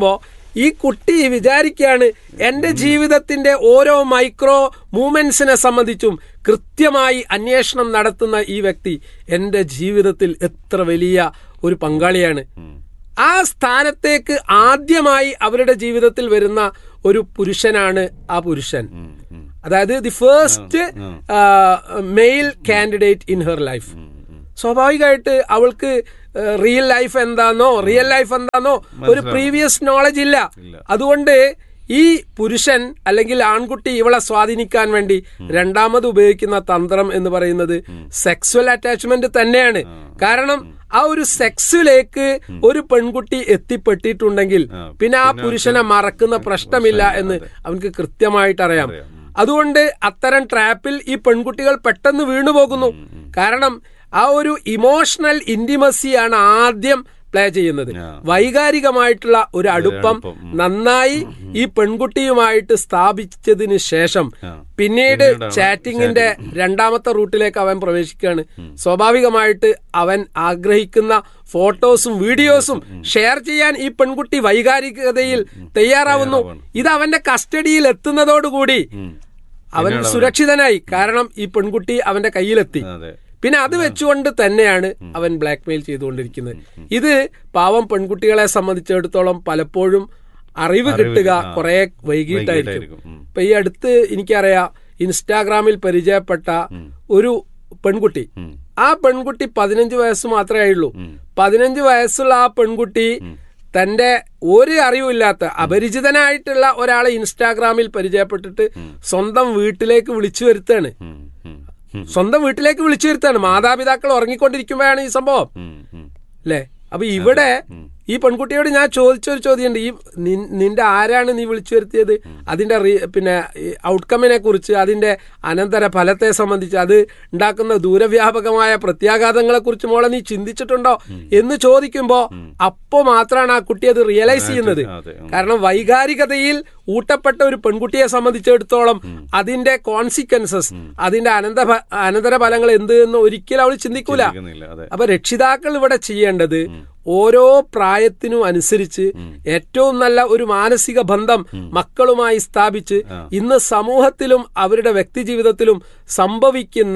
ഈ കുട്ടി വിചാരിക്കുകയാണ് എന്റെ ജീവിതത്തിന്റെ ഓരോ മൈക്രോ മൂമെന്റ്സിനെ സംബന്ധിച്ചും കൃത്യമായി അന്വേഷണം നടത്തുന്ന ഈ വ്യക്തി എന്റെ ജീവിതത്തിൽ എത്ര വലിയ ഒരു പങ്കാളിയാണ് ആ സ്ഥാനത്തേക്ക് ആദ്യമായി അവരുടെ ജീവിതത്തിൽ വരുന്ന ഒരു പുരുഷനാണ് ആ പുരുഷൻ അതായത് the first male candidate in her life സ്വാഭാവികമായിട്ട് അവൾക്ക് റിയൽ ലൈഫ് എന്താന്നോ റിയൽ ലൈഫ് എന്താന്നോ ഒരു പ്രീവിയസ് നോളജ് ഇല്ല അതുകൊണ്ട് ഈ പുരുഷൻ അല്ലെങ്കിൽ ആൺകുട്ടി ഇവളെ സ്വാധീനിക്കാൻ വേണ്ടി രണ്ടാമത് ഉപയോഗിക്കുന്ന തന്ത്രം എന്ന് പറയുന്നത് സെക്സ്വൽ അറ്റാച്ച്മെന്റ് തന്നെയാണ് കാരണം ആ ഒരു സെക്സിലേക്ക് ഒരു പെൺകുട്ടി എത്തിപ്പെട്ടിട്ടുണ്ടെങ്കിൽ പിന്നെ ആ പുരുഷനെ മറക്കുന്ന പ്രശ്നമില്ല എന്ന് അവൻക്ക് കൃത്യമായിട്ട് അറിയാം അതുകൊണ്ട് അത്തരം ട്രാപ്പിൽ ഈ പെൺകുട്ടികൾ പെട്ടെന്ന് വീണുപോകുന്നു കാരണം ആ ഒരു ഇമോഷണൽ ഇന്റിമസിയാണ് ആദ്യം പ്ലേ ചെയ്യുന്നത് വൈകാരികമായിട്ടുള്ള ഒരു അടുപ്പം നന്നായി ഈ പെൺകുട്ടിയുമായിട്ട് സ്ഥാപിച്ചതിന് ശേഷം പിന്നീട് ചാറ്റിങ്ങിന്റെ രണ്ടാമത്തെ റൂട്ടിലേക്ക് അവൻ പ്രവേശിക്കുകയാണ് സ്വാഭാവികമായിട്ട് അവൻ ആഗ്രഹിക്കുന്ന ഫോട്ടോസും വീഡിയോസും ഷെയർ ചെയ്യാൻ ഈ പെൺകുട്ടി വൈകാരികതയിൽ തയ്യാറാവുന്നു ഇത് അവന്റെ കസ്റ്റഡിയിൽ എത്തുന്നതോടുകൂടി അവൻ സുരക്ഷിതനായി കാരണം ഈ പെൺകുട്ടി അവന്റെ കയ്യിലെത്തി പിന്നെ അത് വെച്ചുകൊണ്ട് തന്നെയാണ് അവൻ ബ്ലാക്ക് മെയിൽ ചെയ്തുകൊണ്ടിരിക്കുന്നത് ഇത് പാവം പെൺകുട്ടികളെ സംബന്ധിച്ചിടത്തോളം പലപ്പോഴും അറിവ് കിട്ടുക കുറെ വൈകിട്ടായിരിക്കും ഇപ്പൊ ഈ അടുത്ത് എനിക്കറിയാം ഇൻസ്റ്റാഗ്രാമിൽ പരിചയപ്പെട്ട ഒരു പെൺകുട്ടി ആ പെൺകുട്ടി പതിനഞ്ച് വയസ്സ് മാത്രമേ ആയുള്ളൂ പതിനഞ്ച് വയസ്സുള്ള ആ പെൺകുട്ടി തന്റെ ഒരു അറിവില്ലാത്ത അപരിചിതനായിട്ടുള്ള ഒരാളെ ഇൻസ്റ്റാഗ്രാമിൽ പരിചയപ്പെട്ടിട്ട് സ്വന്തം വീട്ടിലേക്ക് വിളിച്ചു വരുത്താണ് സ്വന്തം വീട്ടിലേക്ക് വിളിച്ചു വരുത്താണ് മാതാപിതാക്കൾ ഉറങ്ങിക്കൊണ്ടിരിക്കുമ്പോഴാണ് ഈ സംഭവം അല്ലേ അപ്പൊ ഇവിടെ ഈ പെൺകുട്ടിയോട് ഞാൻ ചോദിച്ചൊരു ചോദ്യമുണ്ട് ഈ നിന്റെ ആരാണ് നീ വിളിച്ചു വരുത്തിയത് അതിന്റെ പിന്നെ ഔട്ട്കമ്മിനെ കുറിച്ച് അതിന്റെ അനന്തര ഫലത്തെ സംബന്ധിച്ച് അത് ഉണ്ടാക്കുന്ന ദൂരവ്യാപകമായ പ്രത്യാഘാതങ്ങളെ കുറിച്ച് മോളെ നീ ചിന്തിച്ചിട്ടുണ്ടോ എന്ന് ചോദിക്കുമ്പോ അപ്പോ മാത്രമാണ് ആ കുട്ടി അത് റിയലൈസ് ചെയ്യുന്നത് കാരണം വൈകാരികതയിൽ ഊട്ടപ്പെട്ട ഒരു പെൺകുട്ടിയെ സംബന്ധിച്ചിടത്തോളം അതിന്റെ കോൺസിക്വൻസസ് അതിന്റെ അനന്ത അനന്തര ഫലങ്ങൾ എന്ത് എന്ന് ഒരിക്കലും അവൾ ചിന്തിക്കൂല അപ്പൊ രക്ഷിതാക്കൾ ഇവിടെ ചെയ്യേണ്ടത് ഓരോ പ്രായത്തിനും അനുസരിച്ച് ഏറ്റവും നല്ല ഒരു മാനസിക ബന്ധം മക്കളുമായി സ്ഥാപിച്ച് ഇന്ന് സമൂഹത്തിലും അവരുടെ വ്യക്തി ജീവിതത്തിലും സംഭവിക്കുന്ന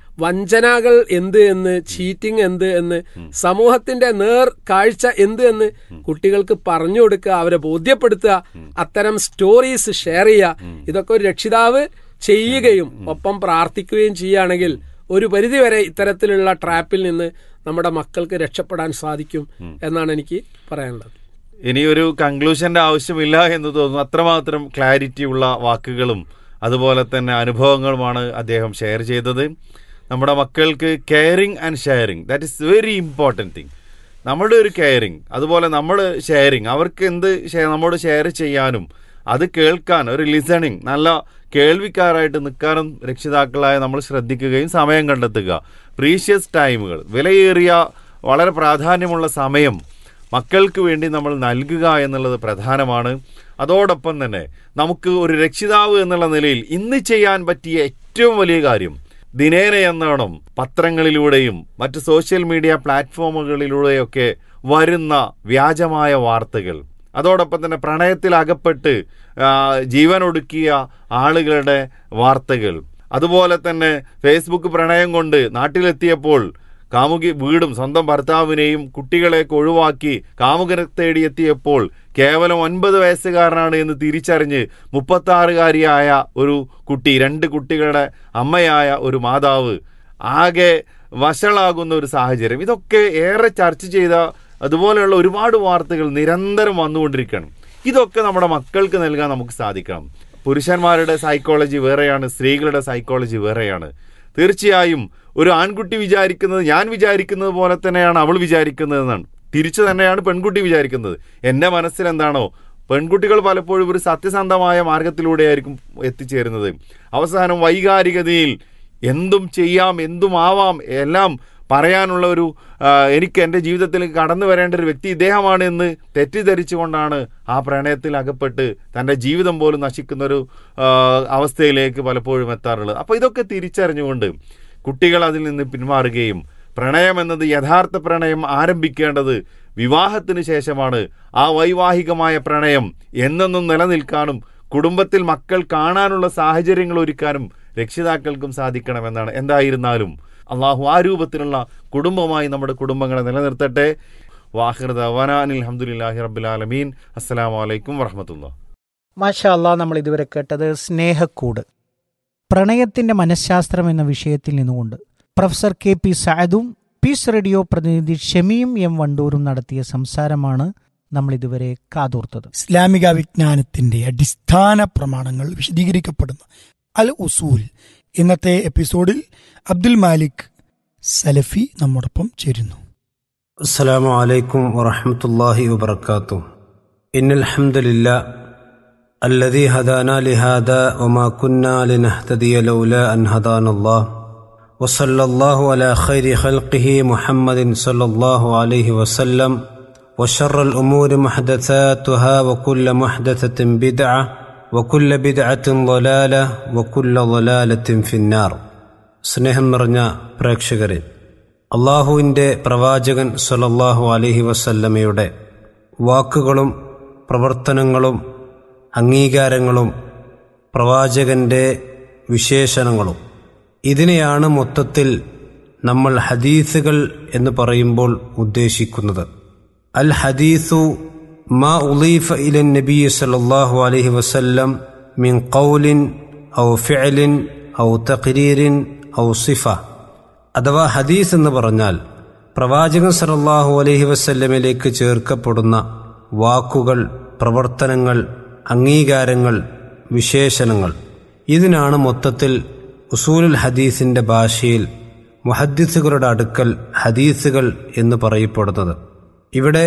വഞ്ചനകൾ എന്ത് എന്ന് ചീറ്റിംഗ് എന്ത് എന്ന് സമൂഹത്തിന്റെ നേർ കാഴ്ച എന്ത് എന്ന് കുട്ടികൾക്ക് പറഞ്ഞു കൊടുക്കുക അവരെ ബോധ്യപ്പെടുത്തുക അത്തരം സ്റ്റോറീസ് ഷെയർ ചെയ്യുക ഇതൊക്കെ ഒരു രക്ഷിതാവ് ചെയ്യുകയും ഒപ്പം പ്രാർത്ഥിക്കുകയും ചെയ്യുകയാണെങ്കിൽ ഒരു പരിധിവരെ ഇത്തരത്തിലുള്ള ട്രാപ്പിൽ നിന്ന് നമ്മുടെ മക്കൾക്ക് രക്ഷപ്പെടാൻ സാധിക്കും എന്നാണ് എനിക്ക് പറയാനുള്ളത് ഇനി ഒരു കൺക്ലൂഷന്റെ ആവശ്യമില്ല എന്ന് തോന്നുന്നു അത്രമാത്രം ക്ലാരിറ്റി ഉള്ള വാക്കുകളും അതുപോലെ തന്നെ അനുഭവങ്ങളുമാണ് അദ്ദേഹം ഷെയർ ചെയ്തത് നമ്മുടെ മക്കൾക്ക് caring and sharing that is very important thing നമ്മുടെ ഒരു കെയറിങ് അതുപോലെ നമ്മൾ ഷെയറിങ് അവർക്ക് എന്ത് നമ്മോട് ഷെയർ ചെയ്യാനും അത് കേൾക്കാൻ ഒരു ലിസണിങ് നല്ല കേൾവിക്കാരായിട്ട് നിൽക്കാനും രക്ഷിതാക്കളായ നമ്മൾ ശ്രദ്ധിക്കുകയും സമയം കണ്ടെത്തുക പ്രീഷ്യസ് ടൈമുകൾ വിലയേറിയ വളരെ പ്രാധാന്യമുള്ള സമയം മക്കൾക്ക് വേണ്ടി നമ്മൾ നൽകുക എന്നുള്ളത് പ്രധാനമാണ് അതോടൊപ്പം തന്നെ നമുക്ക് ഒരു രക്ഷിതാവ് എന്നുള്ള നിലയിൽ ഇന്ന് ചെയ്യാൻ പറ്റിയ ഏറ്റവും വലിയ കാര്യം ദിനേന എന്നോണം പത്രങ്ങളിലൂടെയും മറ്റ് സോഷ്യൽ മീഡിയ പ്ലാറ്റ്ഫോമുകളിലൂടെയൊക്കെ വരുന്ന വ്യാജമായ വാർത്തകൾ അതോടൊപ്പം തന്നെ പ്രണയത്തിൽ അകപ്പെട്ട് ജീവനൊടുക്കിയ ആളുകളുടെ വാർത്തകൾ അതുപോലെ തന്നെ ഫേസ്ബുക്ക് പ്രണയം കൊണ്ട് നാട്ടിലെത്തിയപ്പോൾ കാമുകി വീടും സ്വന്തം ഭർത്താവിനെയും കുട്ടികളെയൊക്കെ ഒഴിവാക്കി കാമുകനെ തേടിയെത്തിയപ്പോൾ കേവലം ഒൻപത് വയസ്സുകാരനാണ് എന്ന് തിരിച്ചറിഞ്ഞ് മുപ്പത്താറുകാരിയായ ഒരു കുട്ടി രണ്ട് കുട്ടികളുടെ അമ്മയായ ഒരു മാതാവ് ആകെ വഷളാകുന്ന ഒരു സാഹചര്യം ഇതൊക്കെ ഏറെ ചർച്ച ചെയ്ത അതുപോലെയുള്ള ഒരുപാട് വാർത്തകൾ നിരന്തരം വന്നുകൊണ്ടിരിക്കുകയാണ് ഇതൊക്കെ നമ്മുടെ മക്കൾക്ക് നൽകാൻ നമുക്ക് സാധിക്കണം പുരുഷന്മാരുടെ സൈക്കോളജി വേറെയാണ് സ്ത്രീകളുടെ സൈക്കോളജി വേറെയാണ് തീർച്ചയായും ഒരു ആൺകുട്ടി വിചാരിക്കുന്നത് ഞാൻ വിചാരിക്കുന്നത് പോലെ തന്നെയാണ് അവൾ വിചാരിക്കുന്നതെന്നാണ് തിരിച്ചു തന്നെയാണ് പെൺകുട്ടി വിചാരിക്കുന്നത് എൻ്റെ മനസ്സിൽ എന്താണോ പെൺകുട്ടികൾ പലപ്പോഴും ഒരു സത്യസന്ധമായ മാർഗത്തിലൂടെയായിരിക്കും എത്തിച്ചേരുന്നത് അവസാനം വൈകാരികതയിൽ എന്തും ചെയ്യാം എന്തും ആവാം എല്ലാം പറയാനുള്ള ഒരു എനിക്ക് എൻ്റെ ജീവിതത്തിൽ കടന്നു വരേണ്ട ഒരു വ്യക്തി ഇദ്ദേഹമാണ് എന്ന് തെറ്റിദ്ധരിച്ചുകൊണ്ടാണ് ആ പ്രണയത്തിൽ അകപ്പെട്ട് തൻ്റെ ജീവിതം പോലും നശിക്കുന്ന ഒരു അവസ്ഥയിലേക്ക് പലപ്പോഴും എത്താറുള്ളത് അപ്പോൾ ഇതൊക്കെ തിരിച്ചറിഞ്ഞുകൊണ്ട് കുട്ടികൾ അതിൽ നിന്ന് പിന്മാറുകയും പ്രണയം എന്നത് യഥാർത്ഥ പ്രണയം ആരംഭിക്കേണ്ടത് വിവാഹത്തിന് ശേഷമാണ് ആ വൈവാഹികമായ പ്രണയം എന്നെന്നും നിലനിൽക്കാനും കുടുംബത്തിൽ മക്കൾ കാണാനുള്ള സാഹചര്യങ്ങൾ ഒരുക്കാനും രക്ഷിതാക്കൾക്കും സാധിക്കണമെന്നാണ് എന്തായിരുന്നാലും അള്ളാഹു ആ രൂപത്തിലുള്ള കുടുംബമായി നമ്മുടെ കുടുംബങ്ങളെ നിലനിർത്തട്ടെ വാഹിർദ വനാൻ അലഹമുല്ലാഹി റബ്ബുലാലമീൻ അസ്സലാമു അലൈക്കും വറഹമത്തുള്ള മാഷാ അല്ലാ നമ്മൾ ഇതുവരെ കേട്ടത് സ്നേഹക്കൂട് പ്രണയത്തിന്റെ മനഃശാസ്ത്രം എന്ന വിഷയത്തിൽ നിന്നുകൊണ്ട് പ്രൊഫസർ കെ പി സായദും പീസ് റേഡിയോ പ്രതിനിധി ഷമീം എം വണ്ടൂരും നടത്തിയ സംസാരമാണ് നമ്മൾ ഇതുവരെ കാതോർത്തത് ഇസ്ലാമിക വിജ്ഞാനത്തിന്റെ അടിസ്ഥാന പ്രമാണങ്ങൾ വിശദീകരിക്കപ്പെടുന്ന അൽ ഉസൂൽ ഇന്നത്തെ എപ്പിസോഡിൽ അബ്ദുൽ മാലിക് സലഫി നമ്മോടൊപ്പം ചേരുന്നു السلام عليكم ورحمة الله وبركاته إن الحمد لله الذي هدانا لهذا وما كنا لنهتدي لولا أن هدانا الله وصلى الله على خير خلقه محمد صلى الله عليه وسلم وشر الأمور محدثاتها وكل محدثة بدعة وكل بدعة ضلالة وكل ضلالة في النار സ്നേഹം നിറഞ്ഞ പ്രേക്ഷകരെ അള്ളാഹുവിൻ്റെ പ്രവാചകൻ സൊലല്ലാഹു അലഹി വസല്ലമയുടെ വാക്കുകളും പ്രവർത്തനങ്ങളും അംഗീകാരങ്ങളും പ്രവാചകൻ്റെ വിശേഷണങ്ങളും ഇതിനെയാണ് മൊത്തത്തിൽ നമ്മൾ ഹദീസുകൾ എന്ന് പറയുമ്പോൾ ഉദ്ദേശിക്കുന്നത് അൽ ഹദീസു മാ ഉലീഫ ഇലൻ നബി സല്ലല്ലാഹു അലൈഹി വസല്ലം മിൻ ഖൗലിൻ ഔ ഫിഅലിൻ ഔ തഖ്രീരിൻ ഔ സിഫ അഥവാ ഹദീസ് എന്ന് പറഞ്ഞാൽ പ്രവാചകൻ സല്ലല്ലാഹു അലൈഹി വസല്ലമിലേക്ക് ചേർക്കപ്പെടുന്ന വാക്കുകൾ പ്രവർത്തനങ്ങൾ അംഗീകാരങ്ങൾ വിശേഷണങ്ങൾ ഇതിനാണ് മൊത്തത്തിൽ ഉസൂലുൽ ഹദീസിന്റെ ഭാഷയിൽ മുഹദ്ദിസുകളുടെ അടുക്കൽ ഹദീസുകൾ എന്ന് പറയപ്പെടുന്നത് ഇവിടെ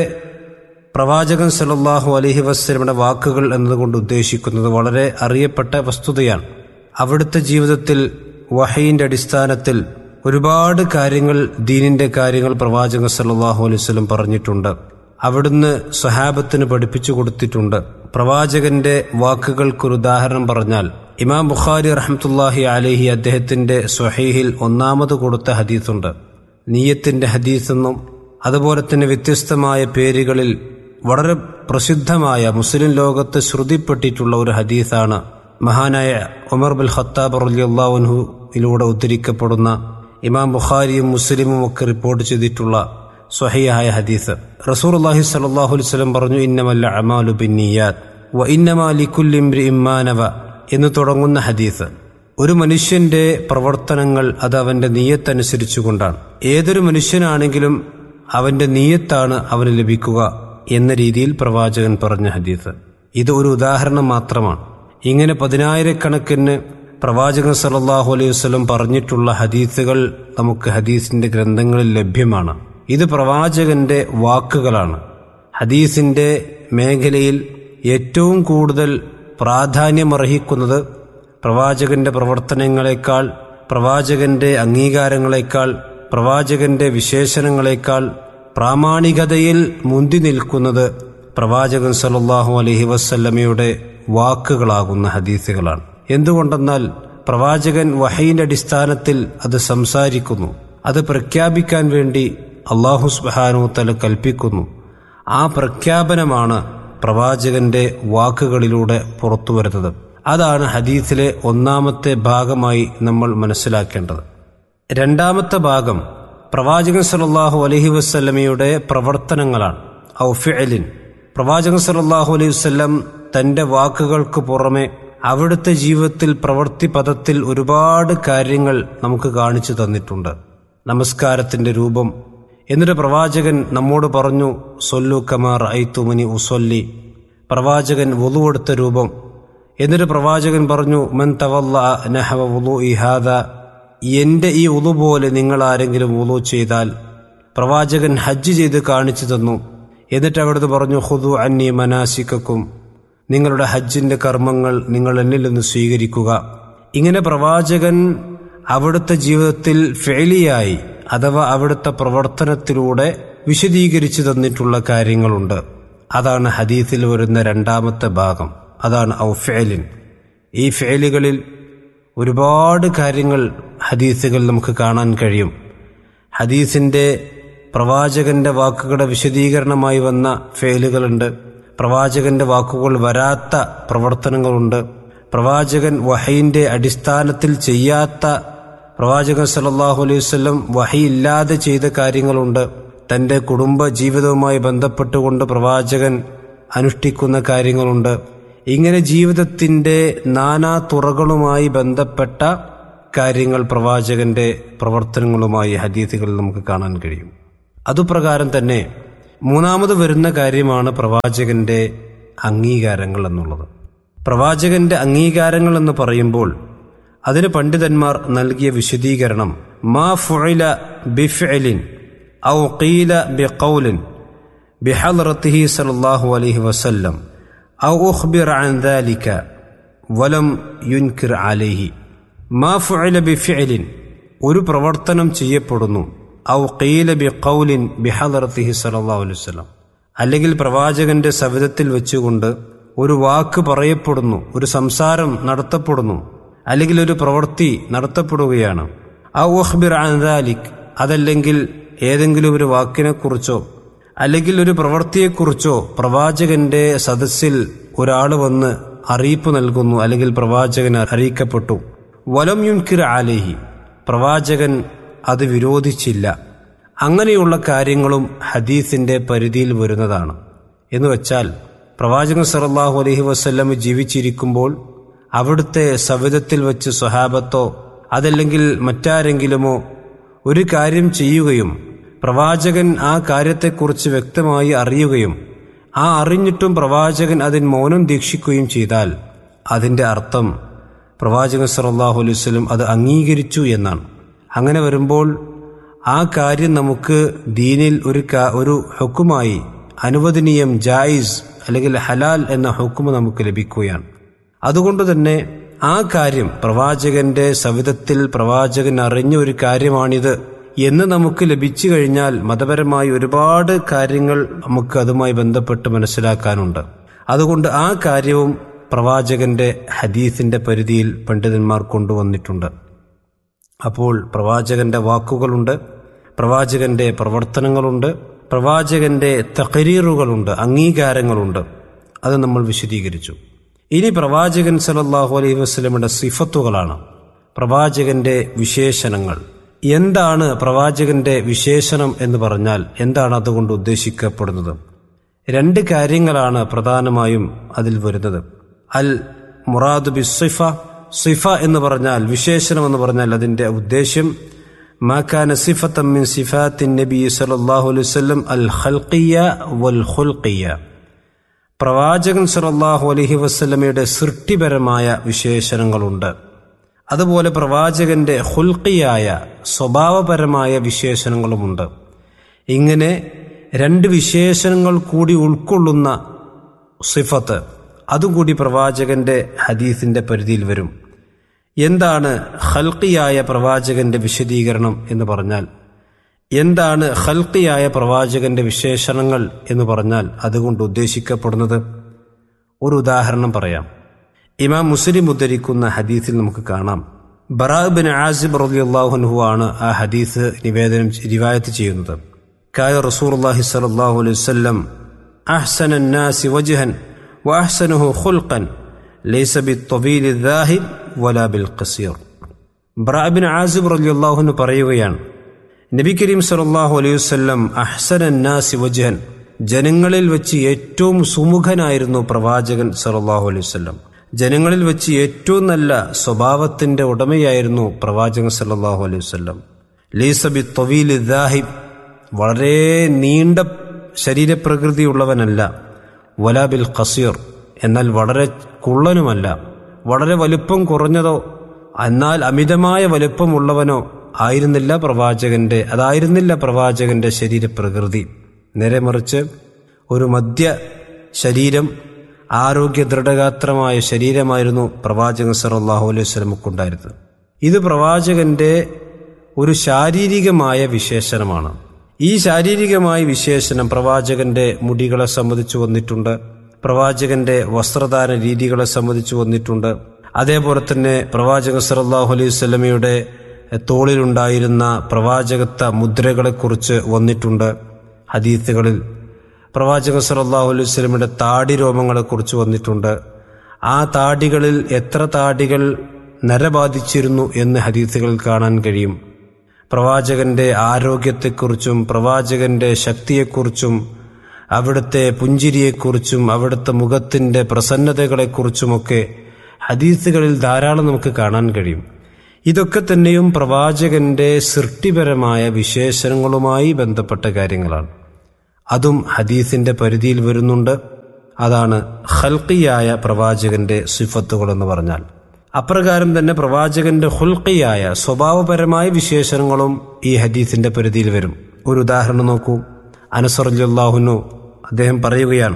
പ്രവാചകൻ സല്ലല്ലാഹു അലൈഹി വസ്ലമിയുടെ വാക്കുകൾ എന്നതുകൊണ്ട് ഉദ്ദേശിക്കുന്നത് വളരെ അറിയപ്പെട്ട വസ്തുതയാണ് അവിടുത്തെ ജീവിതത്തിൽ വഹയിന്റെ അടിസ്ഥാനത്തിൽ ഒരുപാട് കാര്യങ്ങൾ ദീനിന്റെ കാര്യങ്ങൾ പ്രവാചകൻ സല്ലല്ലാഹു അലൈഹി വസല്ലം പറഞ്ഞിട്ടുണ്ട് അവിടുന്ന് സ്വഹാബത്തിന് പഠിപ്പിച്ചു കൊടുത്തിട്ടുണ്ട് പ്രവാചകന്റെ വാക്കുകൾക്കൊരു ഉദാഹരണം പറഞ്ഞാൽ ഇമാം ബുഖാരി റഹ്മത്തുല്ലാഹി അലഹി അദ്ദേഹത്തിന്റെ സ്വഹീഹിൽ ഒന്നാമത് കൊടുത്ത ഹദീസുണ്ട് നീയത്തിന്റെ ഹദീസെന്നും അതുപോലെ തന്നെ വ്യത്യസ്തമായ പേരുകളിൽ വളരെ പ്രസിദ്ധമായ മുസ്ലിം ലോകത്ത് ശ്രുതിപ്പെട്ടിട്ടുള്ള ഒരു ഹദീസാണ് മഹാനായ ഉമർ ബിൽ ഖത്താബ് റലിയല്ലാഹുനുയിലൂടെ ഉദ്ധരിക്കപ്പെടുന്ന ഇമാം ബുഖാരിയും മുസ്ലിമും ഒക്കെ റിപ്പോർട്ട് ചെയ്തിട്ടുള്ള സ്വഹിയായ ഹദീസ് റസൂർ അള്ളാഹി സലാഹു വസ്ലം പറഞ്ഞു ഇന്നമല്ല അമാലു ബിന്നിയാത്ത് വ ഇന്നമാ ലിക്കുല്ലിംബ്രി ഇമ്മാനവ എന്ന് തുടങ്ങുന്ന ഹദീസ് ഒരു മനുഷ്യന്റെ പ്രവർത്തനങ്ങൾ അത് അവന്റെ നീയത്തനുസരിച്ചുകൊണ്ടാണ് ഏതൊരു മനുഷ്യനാണെങ്കിലും അവന്റെ നീയത്താണ് അവന് ലഭിക്കുക എന്ന രീതിയിൽ പ്രവാചകൻ പറഞ്ഞ ഹദീസ് ഇത് ഒരു ഉദാഹരണം മാത്രമാണ് ഇങ്ങനെ പതിനായിരക്കണക്കിന് പ്രവാചകൻ സല്ലല്ലാഹു അലൈഹി വസല്ലം പറഞ്ഞിട്ടുള്ള ഹദീസുകൾ നമുക്ക് ഹദീസിന്റെ ഗ്രന്ഥങ്ങളിൽ ലഭ്യമാണ് ഇത് പ്രവാചകന്റെ വാക്കുകളാണ് ഹദീസിന്റെ മേഖലയിൽ ഏറ്റവും കൂടുതൽ പ്രാധാന്യമർഹിക്കുന്നത് പ്രവാചകന്റെ പ്രവർത്തനങ്ങളെക്കാൾ പ്രവാചകന്റെ അംഗീകാരങ്ങളെക്കാൾ പ്രവാചകന്റെ വിശേഷണങ്ങളെക്കാൾ പ്രാമാണികതയിൽ മുന്തി നിൽക്കുന്നത് പ്രവാചകൻ സല്ലല്ലാഹു അലൈഹി വസല്ലമയുടെ വാക്കുകളാകുന്ന ഹദീസുകളാണ് എന്തുകൊണ്ടെന്നാൽ പ്രവാചകൻ വഹയിന്റെ അടിസ്ഥാനത്തിൽ അത് സംസാരിക്കുന്നു അത് പ്രഖ്യാപിക്കാൻ വേണ്ടി അള്ളാഹു സുബാനു തല കൽപ്പിക്കുന്നു ആ പ്രഖ്യാപനമാണ് പ്രവാചകന്റെ വാക്കുകളിലൂടെ പുറത്തുവരുന്നത് അതാണ് ഹദീസിലെ ഒന്നാമത്തെ ഭാഗമായി നമ്മൾ മനസ്സിലാക്കേണ്ടത് രണ്ടാമത്തെ ഭാഗം പ്രവാചകൻ സല്ലല്ലാഹു അലൈഹി വസ്ല്ലമയുടെ പ്രവർത്തനങ്ങളാണ് ഔഫിഅലിൻ പ്രവാചകൻ സല്ലല്ലാഹു അലൈഹി വസ്ല്ലം തന്റെ വാക്കുകൾക്ക് പുറമെ അവിടുത്തെ ജീവിതത്തിൽ പ്രവൃത്തി പദത്തിൽ ഒരുപാട് കാര്യങ്ങൾ നമുക്ക് കാണിച്ചു തന്നിട്ടുണ്ട് നമസ്കാരത്തിന്റെ രൂപം എന്നിട്ട് പ്രവാചകൻ നമ്മോട് പറഞ്ഞു സൊല്ലു കമാർ ഐത്തുമനി ഉസൊല്ലി പ്രവാചകൻ വുളുവെടുത്ത രൂപം എന്നിട്ട് പ്രവാചകൻ പറഞ്ഞു മൻ തവല്ല നഹവ വുളു ഇഹാദ എന്റെ ഈ ഉളു പോലെ നിങ്ങൾ ആരെങ്കിലും ഉളു ചെയ്താൽ പ്രവാചകൻ ഹജ്ജ് ചെയ്ത് കാണിച്ചു തന്നു എന്നിട്ട് അവിടുന്ന് പറഞ്ഞു ഹുദു അന്നി മനാസിക്കും നിങ്ങളുടെ ഹജ്ജിന്റെ കർമ്മങ്ങൾ നിങ്ങൾ എന്നിൽ നിന്ന് സ്വീകരിക്കുക ഇങ്ങനെ പ്രവാചകൻ അവിടുത്തെ ജീവിതത്തിൽ ഫെയിലിയായി അഥവാ അവിടുത്തെ പ്രവർത്തനത്തിലൂടെ വിശദീകരിച്ചു തന്നിട്ടുള്ള കാര്യങ്ങളുണ്ട് അതാണ് ഹദീസിൽ വരുന്ന രണ്ടാമത്തെ ഭാഗം അതാണ് ഔ ഫെലിൻ ഈ ഫെയിലുകളിൽ ഒരുപാട് കാര്യങ്ങൾ ഹദീസുകൾ നമുക്ക് കാണാൻ കഴിയും ഹദീസിൻ്റെ പ്രവാചകന്റെ വാക്കുകളുടെ വിശദീകരണമായി വന്ന ഫെയിലുകളുണ്ട് പ്രവാചകന്റെ വാക്കുകൾ വരാത്ത പ്രവർത്തനങ്ങളുണ്ട് പ്രവാചകൻ വഹയിന്റെ അടിസ്ഥാനത്തിൽ ചെയ്യാത്ത പ്രവാചകൻ സല്ലല്ലാഹു അലൈഹി വസല്ലം വഹി ഇല്ലാതെ ചെയ്ത കാര്യങ്ങളുണ്ട് തന്റെ കുടുംബ ജീവിതവുമായി ബന്ധപ്പെട്ടുകൊണ്ട് പ്രവാചകൻ അനുഷ്ഠിക്കുന്ന കാര്യങ്ങളുണ്ട് ഇങ്ങനെ ജീവിതത്തിന്റെ നാനാ തുറകളുമായി ബന്ധപ്പെട്ട കാര്യങ്ങൾ പ്രവാചകന്റെ പ്രവർത്തനങ്ങളുമായി ഹദീസുകളിൽ നമുക്ക് കാണാൻ കഴിയും അതുപ്രകാരം തന്നെ മൂന്നാമത് വരുന്ന കാര്യമാണ് പ്രവാചകന്റെ അംഗീകാരങ്ങൾ എന്നുള്ളത് പ്രവാചകന്റെ അംഗീകാരങ്ങൾ എന്ന് പറയുമ്പോൾ അതിന് പണ്ഡിതന്മാർ നൽകിയ വിശദീകരണം മാ ഫുഇല ബിഫ്ഇലിൻ ഔ ഖീല ബിഖൗലിൻ ബിഹദ്റത്തിഹി സല്ലല്ലാഹു അലൈഹി വസല്ലം ഔ ഉഖ്ബിറ അൻ ദാലിക വലം യുൻകിർ അലൈഹി മാ ഫുഇല ബിഫ്ഇലിൻ ഒരു പ്രവർത്തനം ചെയ്യപ്പെടുന്നു ഔ ഖീല ബിഖൗലിൻ ബിഹദ്റത്തിഹി സല്ലല്ലാഹു അലൈഹി വസല്ലം അല്ലെങ്കിൽ പ്രവാചകന്റെ സവിധത്തിൽ വെച്ചുകൊണ്ട് ഒരു വാക്ക് പറയപ്പെടുന്നു ഒരു സംസാരം നടത്തപ്പെടുന്നു അല്ലെങ്കിൽ ഒരു പ്രവൃത്തി നടത്തപ്പെടുകയാണ് ആ ഉഹ്ബിർ അൻദാലിക് അതല്ലെങ്കിൽ ഏതെങ്കിലും ഒരു വാക്കിനെക്കുറിച്ചോ അല്ലെങ്കിൽ ഒരു പ്രവൃത്തിയെക്കുറിച്ചോ പ്രവാചകന്റെ സദസ്സിൽ ഒരാൾ വന്ന് അറിയിപ്പ് നൽകുന്നു അല്ലെങ്കിൽ പ്രവാചകൻ അറിയിക്കപ്പെട്ടു വലം യുൻകിർ ആലേഹി പ്രവാചകൻ അത് വിരോധിച്ചില്ല അങ്ങനെയുള്ള കാര്യങ്ങളും ഹദീസിന്റെ പരിധിയിൽ വരുന്നതാണ് എന്ന് വെച്ചാൽ പ്രവാചകൻ സല്ലല്ലാഹു അലൈഹി വസല്ലം ജീവിച്ചിരിക്കുമ്പോൾ അവിടുത്തെ സവിധത്തിൽ വെച്ച് സ്വഹാബത്തോ അതല്ലെങ്കിൽ മറ്റാരെങ്കിലുമോ ഒരു കാര്യം ചെയ്യുകയും പ്രവാചകൻ ആ കാര്യത്തെക്കുറിച്ച് വ്യക്തമായി അറിയുകയും ആ അറിഞ്ഞിട്ടും പ്രവാചകൻ അതിന് മൗനം ദീക്ഷിക്കുകയും ചെയ്താൽ അതിൻ്റെ അർത്ഥം പ്രവാചകൻ സല്ലല്ലാഹു അലൈഹി വസല്ലം അത് അംഗീകരിച്ചു എന്നാണ് അങ്ങനെ വരുമ്പോൾ ആ കാര്യം നമുക്ക് ദീനിൽ ഒരു കാ- ഒരു ഹുക്കുമായി അനുവദനീയം ജായിസ് അല്ലെങ്കിൽ ഹലാൽ എന്ന ഹുക്കുമ നമുക്ക് ലഭിക്കുകയാണ് അതുകൊണ്ട് തന്നെ ആ കാര്യം പ്രവാചകന്റെ സവിധത്തിൽ പ്രവാചകൻ അറിഞ്ഞ ഒരു കാര്യമാണിത് എന്ന് നമുക്ക് ലഭിച്ചു കഴിഞ്ഞാൽ മതപരമായി ഒരുപാട് കാര്യങ്ങൾ നമുക്ക് അതുമായി ബന്ധപ്പെട്ട് മനസ്സിലാക്കാനുണ്ട് അതുകൊണ്ട് ആ കാര്യവും പ്രവാചകന്റെ ഹദീസിന്റെ പരിധിയിൽ പണ്ഡിതന്മാർ കൊണ്ടുവന്നിട്ടുണ്ട് അപ്പോൾ പ്രവാചകന്റെ വാക്കുകളുണ്ട് പ്രവാചകന്റെ പ്രവർത്തനങ്ങളുണ്ട് പ്രവാചകന്റെ തകരീറുകളുണ്ട് അംഗീകാരങ്ങളുണ്ട് അത് നമ്മൾ വിശദീകരിച്ചു ഇനി പ്രവാചകൻ സല്ലല്ലാഹു അലൈഹി വസല്ലമയുടെ സിഫത്തുകളാണ് പ്രവാചകന്റെ വിശേഷണങ്ങൾ എന്താണ് പ്രവാചകന്റെ വിശേഷണം എന്ന് പറഞ്ഞാൽ എന്താണ് അതുകൊണ്ട് ഉദ്ദേശിക്കപ്പെടുന്നത് രണ്ട് കാര്യങ്ങളാണ് പ്രധാനമായും അതിൽ വരുന്നത് അൽ മുറാദ് ബി സിഫ സിഫ എന്ന് പറഞ്ഞാൽ വിശേഷണം എന്ന് പറഞ്ഞാൽ അതിന്റെ ഉദ്ദേശ്യം മാക്കാന സിഫത്തം മിൻ സിഫാത്തിൻ നബി സല്ലല്ലാഹു അലൈഹി വസല്ലം അൽ ഖൽഖിയ വൽ ഖുൽഖിയ പ്രവാചകൻ സല്ലല്ലാഹു അലൈഹി വസല്ലമയുടെ സൃഷ്ടിപരമായ വിശേഷണങ്ങളുണ്ട് അതുപോലെ പ്രവാചകന്റെ ഹുൽക്കിയായ സ്വഭാവപരമായ വിശേഷണങ്ങളുമുണ്ട് ഇങ്ങനെ രണ്ട് വിശേഷണങ്ങൾ കൂടി ഉൾക്കൊള്ളുന്ന സിഫത്ത് അതുകൂടി പ്രവാചകന്റെ ഹദീസിന്റെ പരിധിയിൽ വരും എന്താണ് ഹൽക്കിയായ പ്രവാചകന്റെ വിശദീകരണം എന്ന് പറഞ്ഞാൽ എന്താണ് ഹൽക്കിയായ പ്രവാചകന്റെ വിശേഷണങ്ങൾ എന്ന് പറഞ്ഞാൽ അതുകൊണ്ട് ഉദ്ദേശിക്കപ്പെടുന്നത് ഒരു ഉദാഹരണം പറയാം ഇമാം മുസ്ലിം ഉദ്ധരിക്കുന്ന ഹദീസിൽ നമുക്ക് കാണാം ബറാബ് ബിൻ ആസിബ് റളിയല്ലാഹു ആണ് ആ ഹദീസ് നിവേദനം റിവായത്ത് ചെയ്യുന്നത് കായ റസൂലുള്ളാഹി സ്വല്ലല്ലാഹു അലൈഹി വസല്ലം അഹ്സന الناس وجها واحسنه خلقا ليس بالطويل الذاهب ولا بالقصير ബറാബ് ബിൻ ആസിബ് റളിയല്ലാഹു അൻഹു പറയുകയാണ് നബി കരീം സല്ലല്ലാഹു അലൈഹി വസല്ലം അഹ്സന الناس വജ്ഹൻ ജനങ്ങളിൽ വെച്ച് ഏറ്റവും സുമുഖനായിരുന്നു പ്രവാചകൻ സല്ലല്ലാഹു അലൈഹി വസല്ലം ജനങ്ങളിൽ വെച്ച് ഏറ്റവും നല്ല സ്വഭാവത്തിന്റെ ഉടമയായിരുന്നു പ്രവാചകൻ സല്ലല്ലാഹു അലൈഹി വസല്ലം ലീസബി തൊവീൽ ദാഹിബ് വളരെ നീണ്ട ശരീരപ്രകൃതിയുള്ളവനല്ല വലാബിൽ ഖസീർ എന്നാൽ വളരെ കുള്ളനുമല്ല വളരെ വലുപ്പം കുറഞ്ഞതോ എന്നാൽ അമിതമായ വലുപ്പമുള്ളവനോ ആയിരുന്നില്ല പ്രവാചകന്റെ അതായിരുന്നില്ല പ്രവാചകന്റെ ശരീരപ്രകൃതി നേരെ മറിച്ച് ഒരു മധ്യ ശരീരം ആരോഗ്യ ദൃഢഗാത്രമായ ശരീരമായിരുന്നു പ്രവാചകൻ സല്ലല്ലാഹു അലൈഹി വസല്ലമക്കുണ്ടായിരുന്നത് ഇത് പ്രവാചകന്റെ ഒരു ശാരീരികമായ വിശേഷണമാണ് ഈ ശാരീരികമായ വിശേഷണം പ്രവാചകന്റെ മുടികളെ സംബന്ധിച്ചു വന്നിട്ടുണ്ട് പ്രവാചകന്റെ വസ്ത്രധാരണ രീതികളെ സംബന്ധിച്ചു വന്നിട്ടുണ്ട് അതേപോലെ തന്നെ പ്രവാചകൻ സല്ലല്ലാഹു അലൈഹി വസല്ലമയുടെ തോളിലുണ്ടായിരുന്ന പ്രവാചകത്വ മുദ്രകളെക്കുറിച്ച് വന്നിട്ടുണ്ട് ഹദീസുകളിൽ പ്രവാചക സല്ലല്ലാഹു അലൈഹി വസല്ലമയുടെ താടി രോമങ്ങളെക്കുറിച്ച് വന്നിട്ടുണ്ട് ആ താടികളിൽ എത്ര താടികൾ നരബാധിച്ചിരുന്നു എന്ന് ഹദീസുകളിൽ കാണാൻ കഴിയും പ്രവാചകന്റെ ആരോഗ്യത്തെക്കുറിച്ചും പ്രവാചകന്റെ ശക്തിയെക്കുറിച്ചും അവിടുത്തെ പുഞ്ചിരിയെക്കുറിച്ചും അവിടുത്തെ മുഖത്തിന്റെ പ്രസന്നതകളെക്കുറിച്ചുമൊക്കെ ഹദീസുകളിൽ ധാരാളം നമുക്ക് കാണാൻ കഴിയും ഇതൊക്കെ തന്നെയും പ്രവാചകന്റെ സൃഷ്ടിപരമായ വിശേഷണങ്ങളുമായി ബന്ധപ്പെട്ട കാര്യങ്ങളാണ് അതും ഹദീസിന്റെ പരിധിയിൽ വരുന്നുണ്ട് അതാണ് ഹൽക്കിയായ പ്രവാചകന്റെ സിഫത്തുകൾ എന്ന് പറഞ്ഞാൽ അപ്രകാരം തന്നെ പ്രവാചകന്റെ ഹുൽക്കിയായ സ്വഭാവപരമായ വിശേഷണങ്ങളും ഈ ഹദീസിന്റെ പരിധിയിൽ വരും ഒരു ഉദാഹരണം നോക്കൂ അനസറുല്ലാഹുനു അദ്ദേഹം പറയുകയാണ്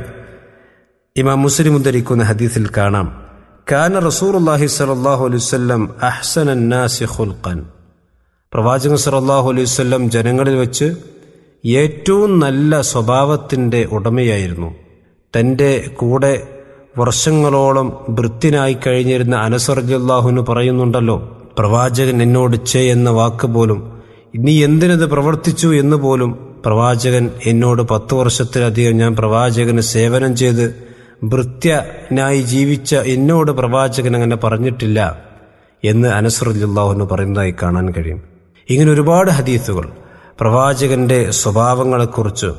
ഇമാം മുസ്ലിം ഉദ്ധരിക്കുന്ന ഹദീസിൽ കാണാം കാന റസൂർല്ലാഹി സലാഹു അലൈവല്ലം അഹ്സനാസി ഹുൽഖൻ പ്രവാചകൻ സലാഹു അലൈഹി വല്ലം ജനങ്ങളിൽ വെച്ച് ഏറ്റവും നല്ല സ്വഭാവത്തിൻ്റെ ഉടമയായിരുന്നു തൻ്റെ കൂടെ വർഷങ്ങളോളം വൃത്തിനായി കഴിഞ്ഞിരുന്ന അനസർജല്ലാഹുന് പറയുന്നുണ്ടല്ലോ പ്രവാചകൻ എന്നോട് ചേ എന്ന വാക്ക് പോലും നീ എന്തിനത് പ്രവർത്തിച്ചു എന്ന് പോലും പ്രവാചകൻ എന്നോട് പത്തു വർഷത്തിലധികം ഞാൻ പ്രവാചകന് സേവനം ചെയ്ത് ഭൃത്യനായി ജീവിച്ച എന്നോട് പ്രവാചകൻ അങ്ങനെ പറഞ്ഞിട്ടില്ല എന്ന് അനസറുല്ലാഹുന് പറയുന്നതായി കാണാൻ കഴിയും ഇങ്ങനെ ഒരുപാട് ഹദീസുകൾ പ്രവാചകന്റെ സ്വഭാവങ്ങളെക്കുറിച്ച്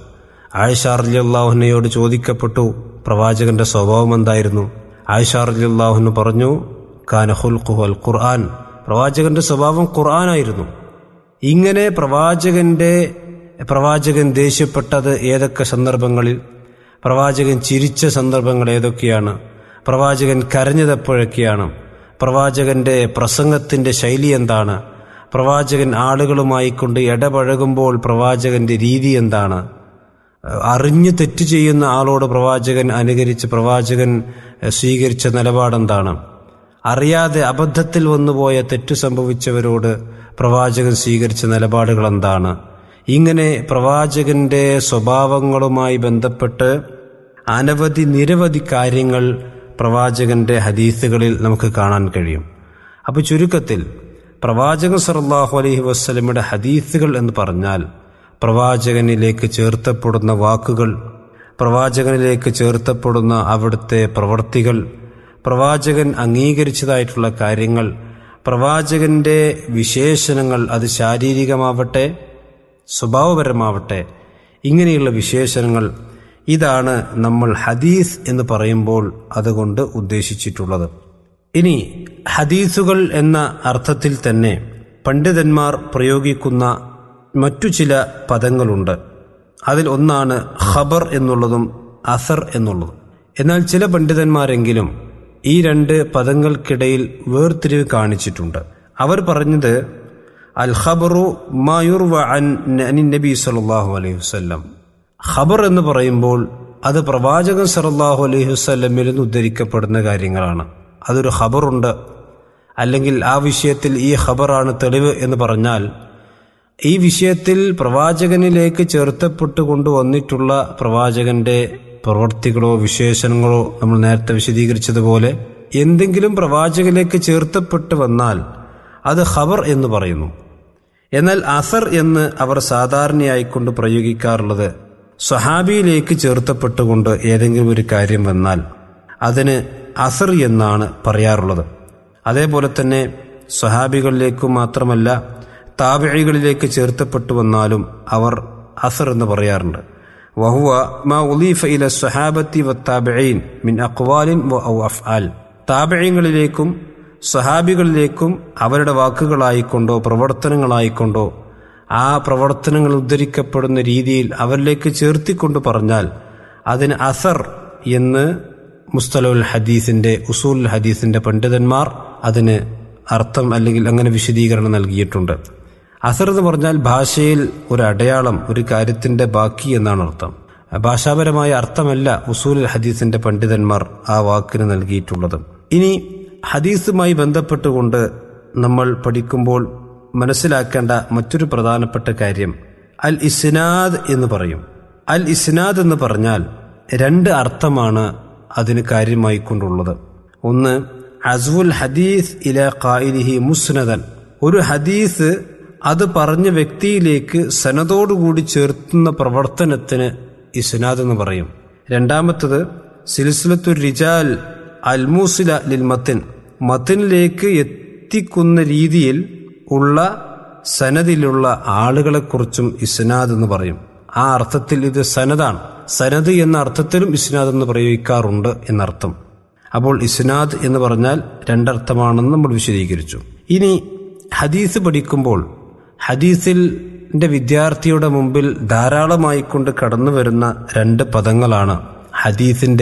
ആയിഷാർലിയല്ലാഹുനയോട് ചോദിക്കപ്പെട്ടു പ്രവാചകന്റെ സ്വഭാവം എന്തായിരുന്നു ആയിഷാർലിയല്ലാഹുന് പറഞ്ഞു കാനഹുൽഖുഹു അൽ ഖുർആൻ പ്രവാചകന്റെ സ്വഭാവം ഖുർആനായിരുന്നു ഇങ്ങനെ പ്രവാചകന്റെ പ്രവാചകൻ ദേഷ്യപ്പെട്ടത് ഏതൊക്കെ സന്ദർഭങ്ങളിൽ പ്രവാചകൻ ചിരിച്ച സന്ദർഭങ്ങൾ ഏതൊക്കെയാണ് പ്രവാചകൻ കരഞ്ഞതെപ്പോഴൊക്കെയാണ് പ്രവാചകന്റെ പ്രസംഗത്തിന്റെ ശൈലി എന്താണ് പ്രവാചകൻ ആളുകളുമായി കൊണ്ട് ഇടപഴകുമ്പോൾ പ്രവാചകന്റെ രീതി എന്താണ് അറിഞ്ഞു തെറ്റ് ചെയ്യുന്ന ആളോട് പ്രവാചകൻ അനുകരിച്ച് പ്രവാചകൻ സ്വീകരിച്ച നിലപാടെന്താണ് അറിയാതെ അബദ്ധത്തിൽ വന്നുപോയ തെറ്റു സംഭവിച്ചവരോട് പ്രവാചകൻ സ്വീകരിച്ച നിലപാടുകൾ എന്താണ് ഇങ്ങനെ പ്രവാചകന്റെ സ്വഭാവങ്ങളുമായി ബന്ധപ്പെട്ട് അനവധി നിരവധി കാര്യങ്ങൾ പ്രവാചകന്റെ ഹദീസുകളിൽ നമുക്ക് കാണാൻ കഴിയും അപ്പോൾ ചുരുക്കത്തിൽ പ്രവാചകൻ സല്ലാഹു അലൈഹി വസ്ലമയുടെ ഹദീസുകൾ എന്ന് പറഞ്ഞാൽ പ്രവാചകനിലേക്ക് ചേർത്തപ്പെടുന്ന വാക്കുകൾ പ്രവാചകനിലേക്ക് ചേർത്തപ്പെടുന്ന അവിടുത്തെ പ്രവർത്തികൾ പ്രവാചകൻ അംഗീകരിച്ചതായിട്ടുള്ള കാര്യങ്ങൾ പ്രവാചകന്റെ വിശേഷണങ്ങൾ അത് ശാരീരികമാവട്ടെ സ്വഭാവപരമാവട്ടെ ഇങ്ങനെയുള്ള വിശേഷണങ്ങൾ ഇതാണ് നമ്മൾ ഹദീസ് എന്ന് പറയുമ്പോൾ അതുകൊണ്ട് ഉദ്ദേശിച്ചിട്ടുള്ളത് ഇനി ഹദീസുകൾ എന്ന അർത്ഥത്തിൽ തന്നെ പണ്ഡിതന്മാർ പ്രയോഗിക്കുന്ന മറ്റു ചില പദങ്ങളുണ്ട് അതിൽ ഒന്നാണ് ഖബർ എന്നുള്ളതും അസർ എന്നുള്ളതും എന്നാൽ ചില പണ്ഡിതന്മാരെങ്കിലും ഈ രണ്ട് പദങ്ങൾക്കിടയിൽ വേർതിരിവ് കാണിച്ചിട്ടുണ്ട് അവർ പറഞ്ഞത് അൽ ഖബറു മായുർവ അൻ നബി സല്ലാഹു അലൈഹി വസ്ല്ലം ഖബർ എന്ന് പറയുമ്പോൾ അത് പ്രവാചകൻ സല്ലാഹു അലൈഹി വസ്ല്ലമിൽ നിന്ന് ഉദ്ധരിക്കപ്പെടുന്ന കാര്യങ്ങളാണ് അതൊരു ഖബറുണ്ട് അല്ലെങ്കിൽ ആ വിഷയത്തിൽ ഈ ഖബറാണ് തെളിവ് എന്ന് പറഞ്ഞാൽ ഈ വിഷയത്തിൽ പ്രവാചകനിലേക്ക് ചേർത്തപ്പെട്ട് കൊണ്ടുവന്നിട്ടുള്ള പ്രവാചകന്റെ പ്രവർത്തികളോ വിശേഷണങ്ങളോ നമ്മൾ നേരത്തെ വിശദീകരിച്ചതുപോലെ എന്തെങ്കിലും പ്രവാചകനിലേക്ക് ചേർത്തപ്പെട്ട് വന്നാൽ അത് ഖബർ എന്ന് പറയുന്നു എന്നാൽ അസർ എന്ന് അവർ സാധാരണയായിക്കൊണ്ട് പ്രയോഗിക്കാറുള്ളത് സ്വഹാബിയിലേക്ക് ചേർത്തപ്പെട്ടുകൊണ്ട് ഏതെങ്കിലും ഒരു കാര്യം വന്നാൽ അതിന് അസർ എന്നാണ് പറയാറുള്ളത് അതേപോലെ തന്നെ സ്വഹാബികളിലേക്കു മാത്രമല്ല താബിഴികളിലേക്ക് ചേർത്തപ്പെട്ടു വന്നാലും അവർ അസർ എന്ന് പറയാറുണ്ട് വഹുവ മാ ഉലീഫ ഇല സ്വഹാബത്തി വ താബിഈൻ മിൻ അക്വാലിൻ വ ഔ അഫ്ആൽ താബിഴികളിലേക്കും സ്വഹാബികളിലേക്കും അവരുടെ വാക്കുകളായിക്കൊണ്ടോ പ്രവർത്തനങ്ങളായിക്കൊണ്ടോ ആ പ്രവർത്തനങ്ങൾ ഉദ്ധരിക്കപ്പെടുന്ന രീതിയിൽ അവരിലേക്ക് ചേർത്തിക്കൊണ്ട് പറഞ്ഞാൽ അതിന് അസർ എന്ന് മുസ്തലുൽ ഹദീസിന്റെ ഉസൂൽ ഹദീസിന്റെ പണ്ഡിതന്മാർ അതിന് അർത്ഥം അല്ലെങ്കിൽ അങ്ങനെ വിശദീകരണം നൽകിയിട്ടുണ്ട് അസർ എന്ന് പറഞ്ഞാൽ ഭാഷയിൽ ഒരു അടയാളം ഒരു കാര്യത്തിന്റെ ബാക്കി എന്നാണ് അർത്ഥം ഭാഷാപരമായ അർത്ഥമല്ല ഉസൂൽ ഹദീസിന്റെ പണ്ഡിതന്മാർ ആ വാക്കിന് നൽകിയിട്ടുള്ളത് ഇനി ഹദീസുമായി ബന്ധപ്പെട്ടുകൊണ്ട് നമ്മൾ പഠിക്കുമ്പോൾ മനസ്സിലാക്കേണ്ട മറ്റൊരു പ്രധാനപ്പെട്ട കാര്യം അൽ ഇസ്നാദ് എന്ന് പറയും അൽ ഇസ്നാദ് എന്ന് പറഞ്ഞാൽ രണ്ട് അർത്ഥമാണ് അതിന് കാര്യമായി കൊണ്ടുള്ളത് ഒന്ന് അസ്വുൽ ഹദീസ് ഇല ഖായിലിഹി മുസ്നദൻ ഒരു ഹദീസ് അത് പറഞ്ഞ വ്യക്തിയിലേക്ക് സനതോടുകൂടി ചേർത്തുന്ന പ്രവർത്തനത്തിന് ഇസ്നാദ് എന്ന് പറയും രണ്ടാമത്തത് സിൽസിലത്തു റിജാൽ അൽമൂസില ലിൽ മത്തിൻ മത്തിനിലേക്ക് എത്തിക്കുന്ന രീതിയിൽ ഉള്ള സനദിലുള്ള ആളുകളെക്കുറിച്ചും ഇസ്നാദ് എന്ന് പറയും ആ അർത്ഥത്തിൽ ഇത് സനദാണ് സനദ് എന്ന അർത്ഥത്തിലും ഇസ്നാദ് എന്ന് പ്രയോഗിക്കാറുണ്ട് എന്നർത്ഥം അപ്പോൾ ഇസ്നാദ് എന്ന് പറഞ്ഞാൽ രണ്ടർത്ഥമാണെന്ന് നമ്മൾ വിശദീകരിച്ചു ഇനി ഹദീസ് പഠിക്കുമ്പോൾ ഹദീസിന്റെ വിദ്യാർത്ഥിയുടെ മുമ്പിൽ ധാരാളമായി കൊണ്ട് കടന്നു വരുന്ന രണ്ട് പദങ്ങളാണ് ഹദീസിന്റെ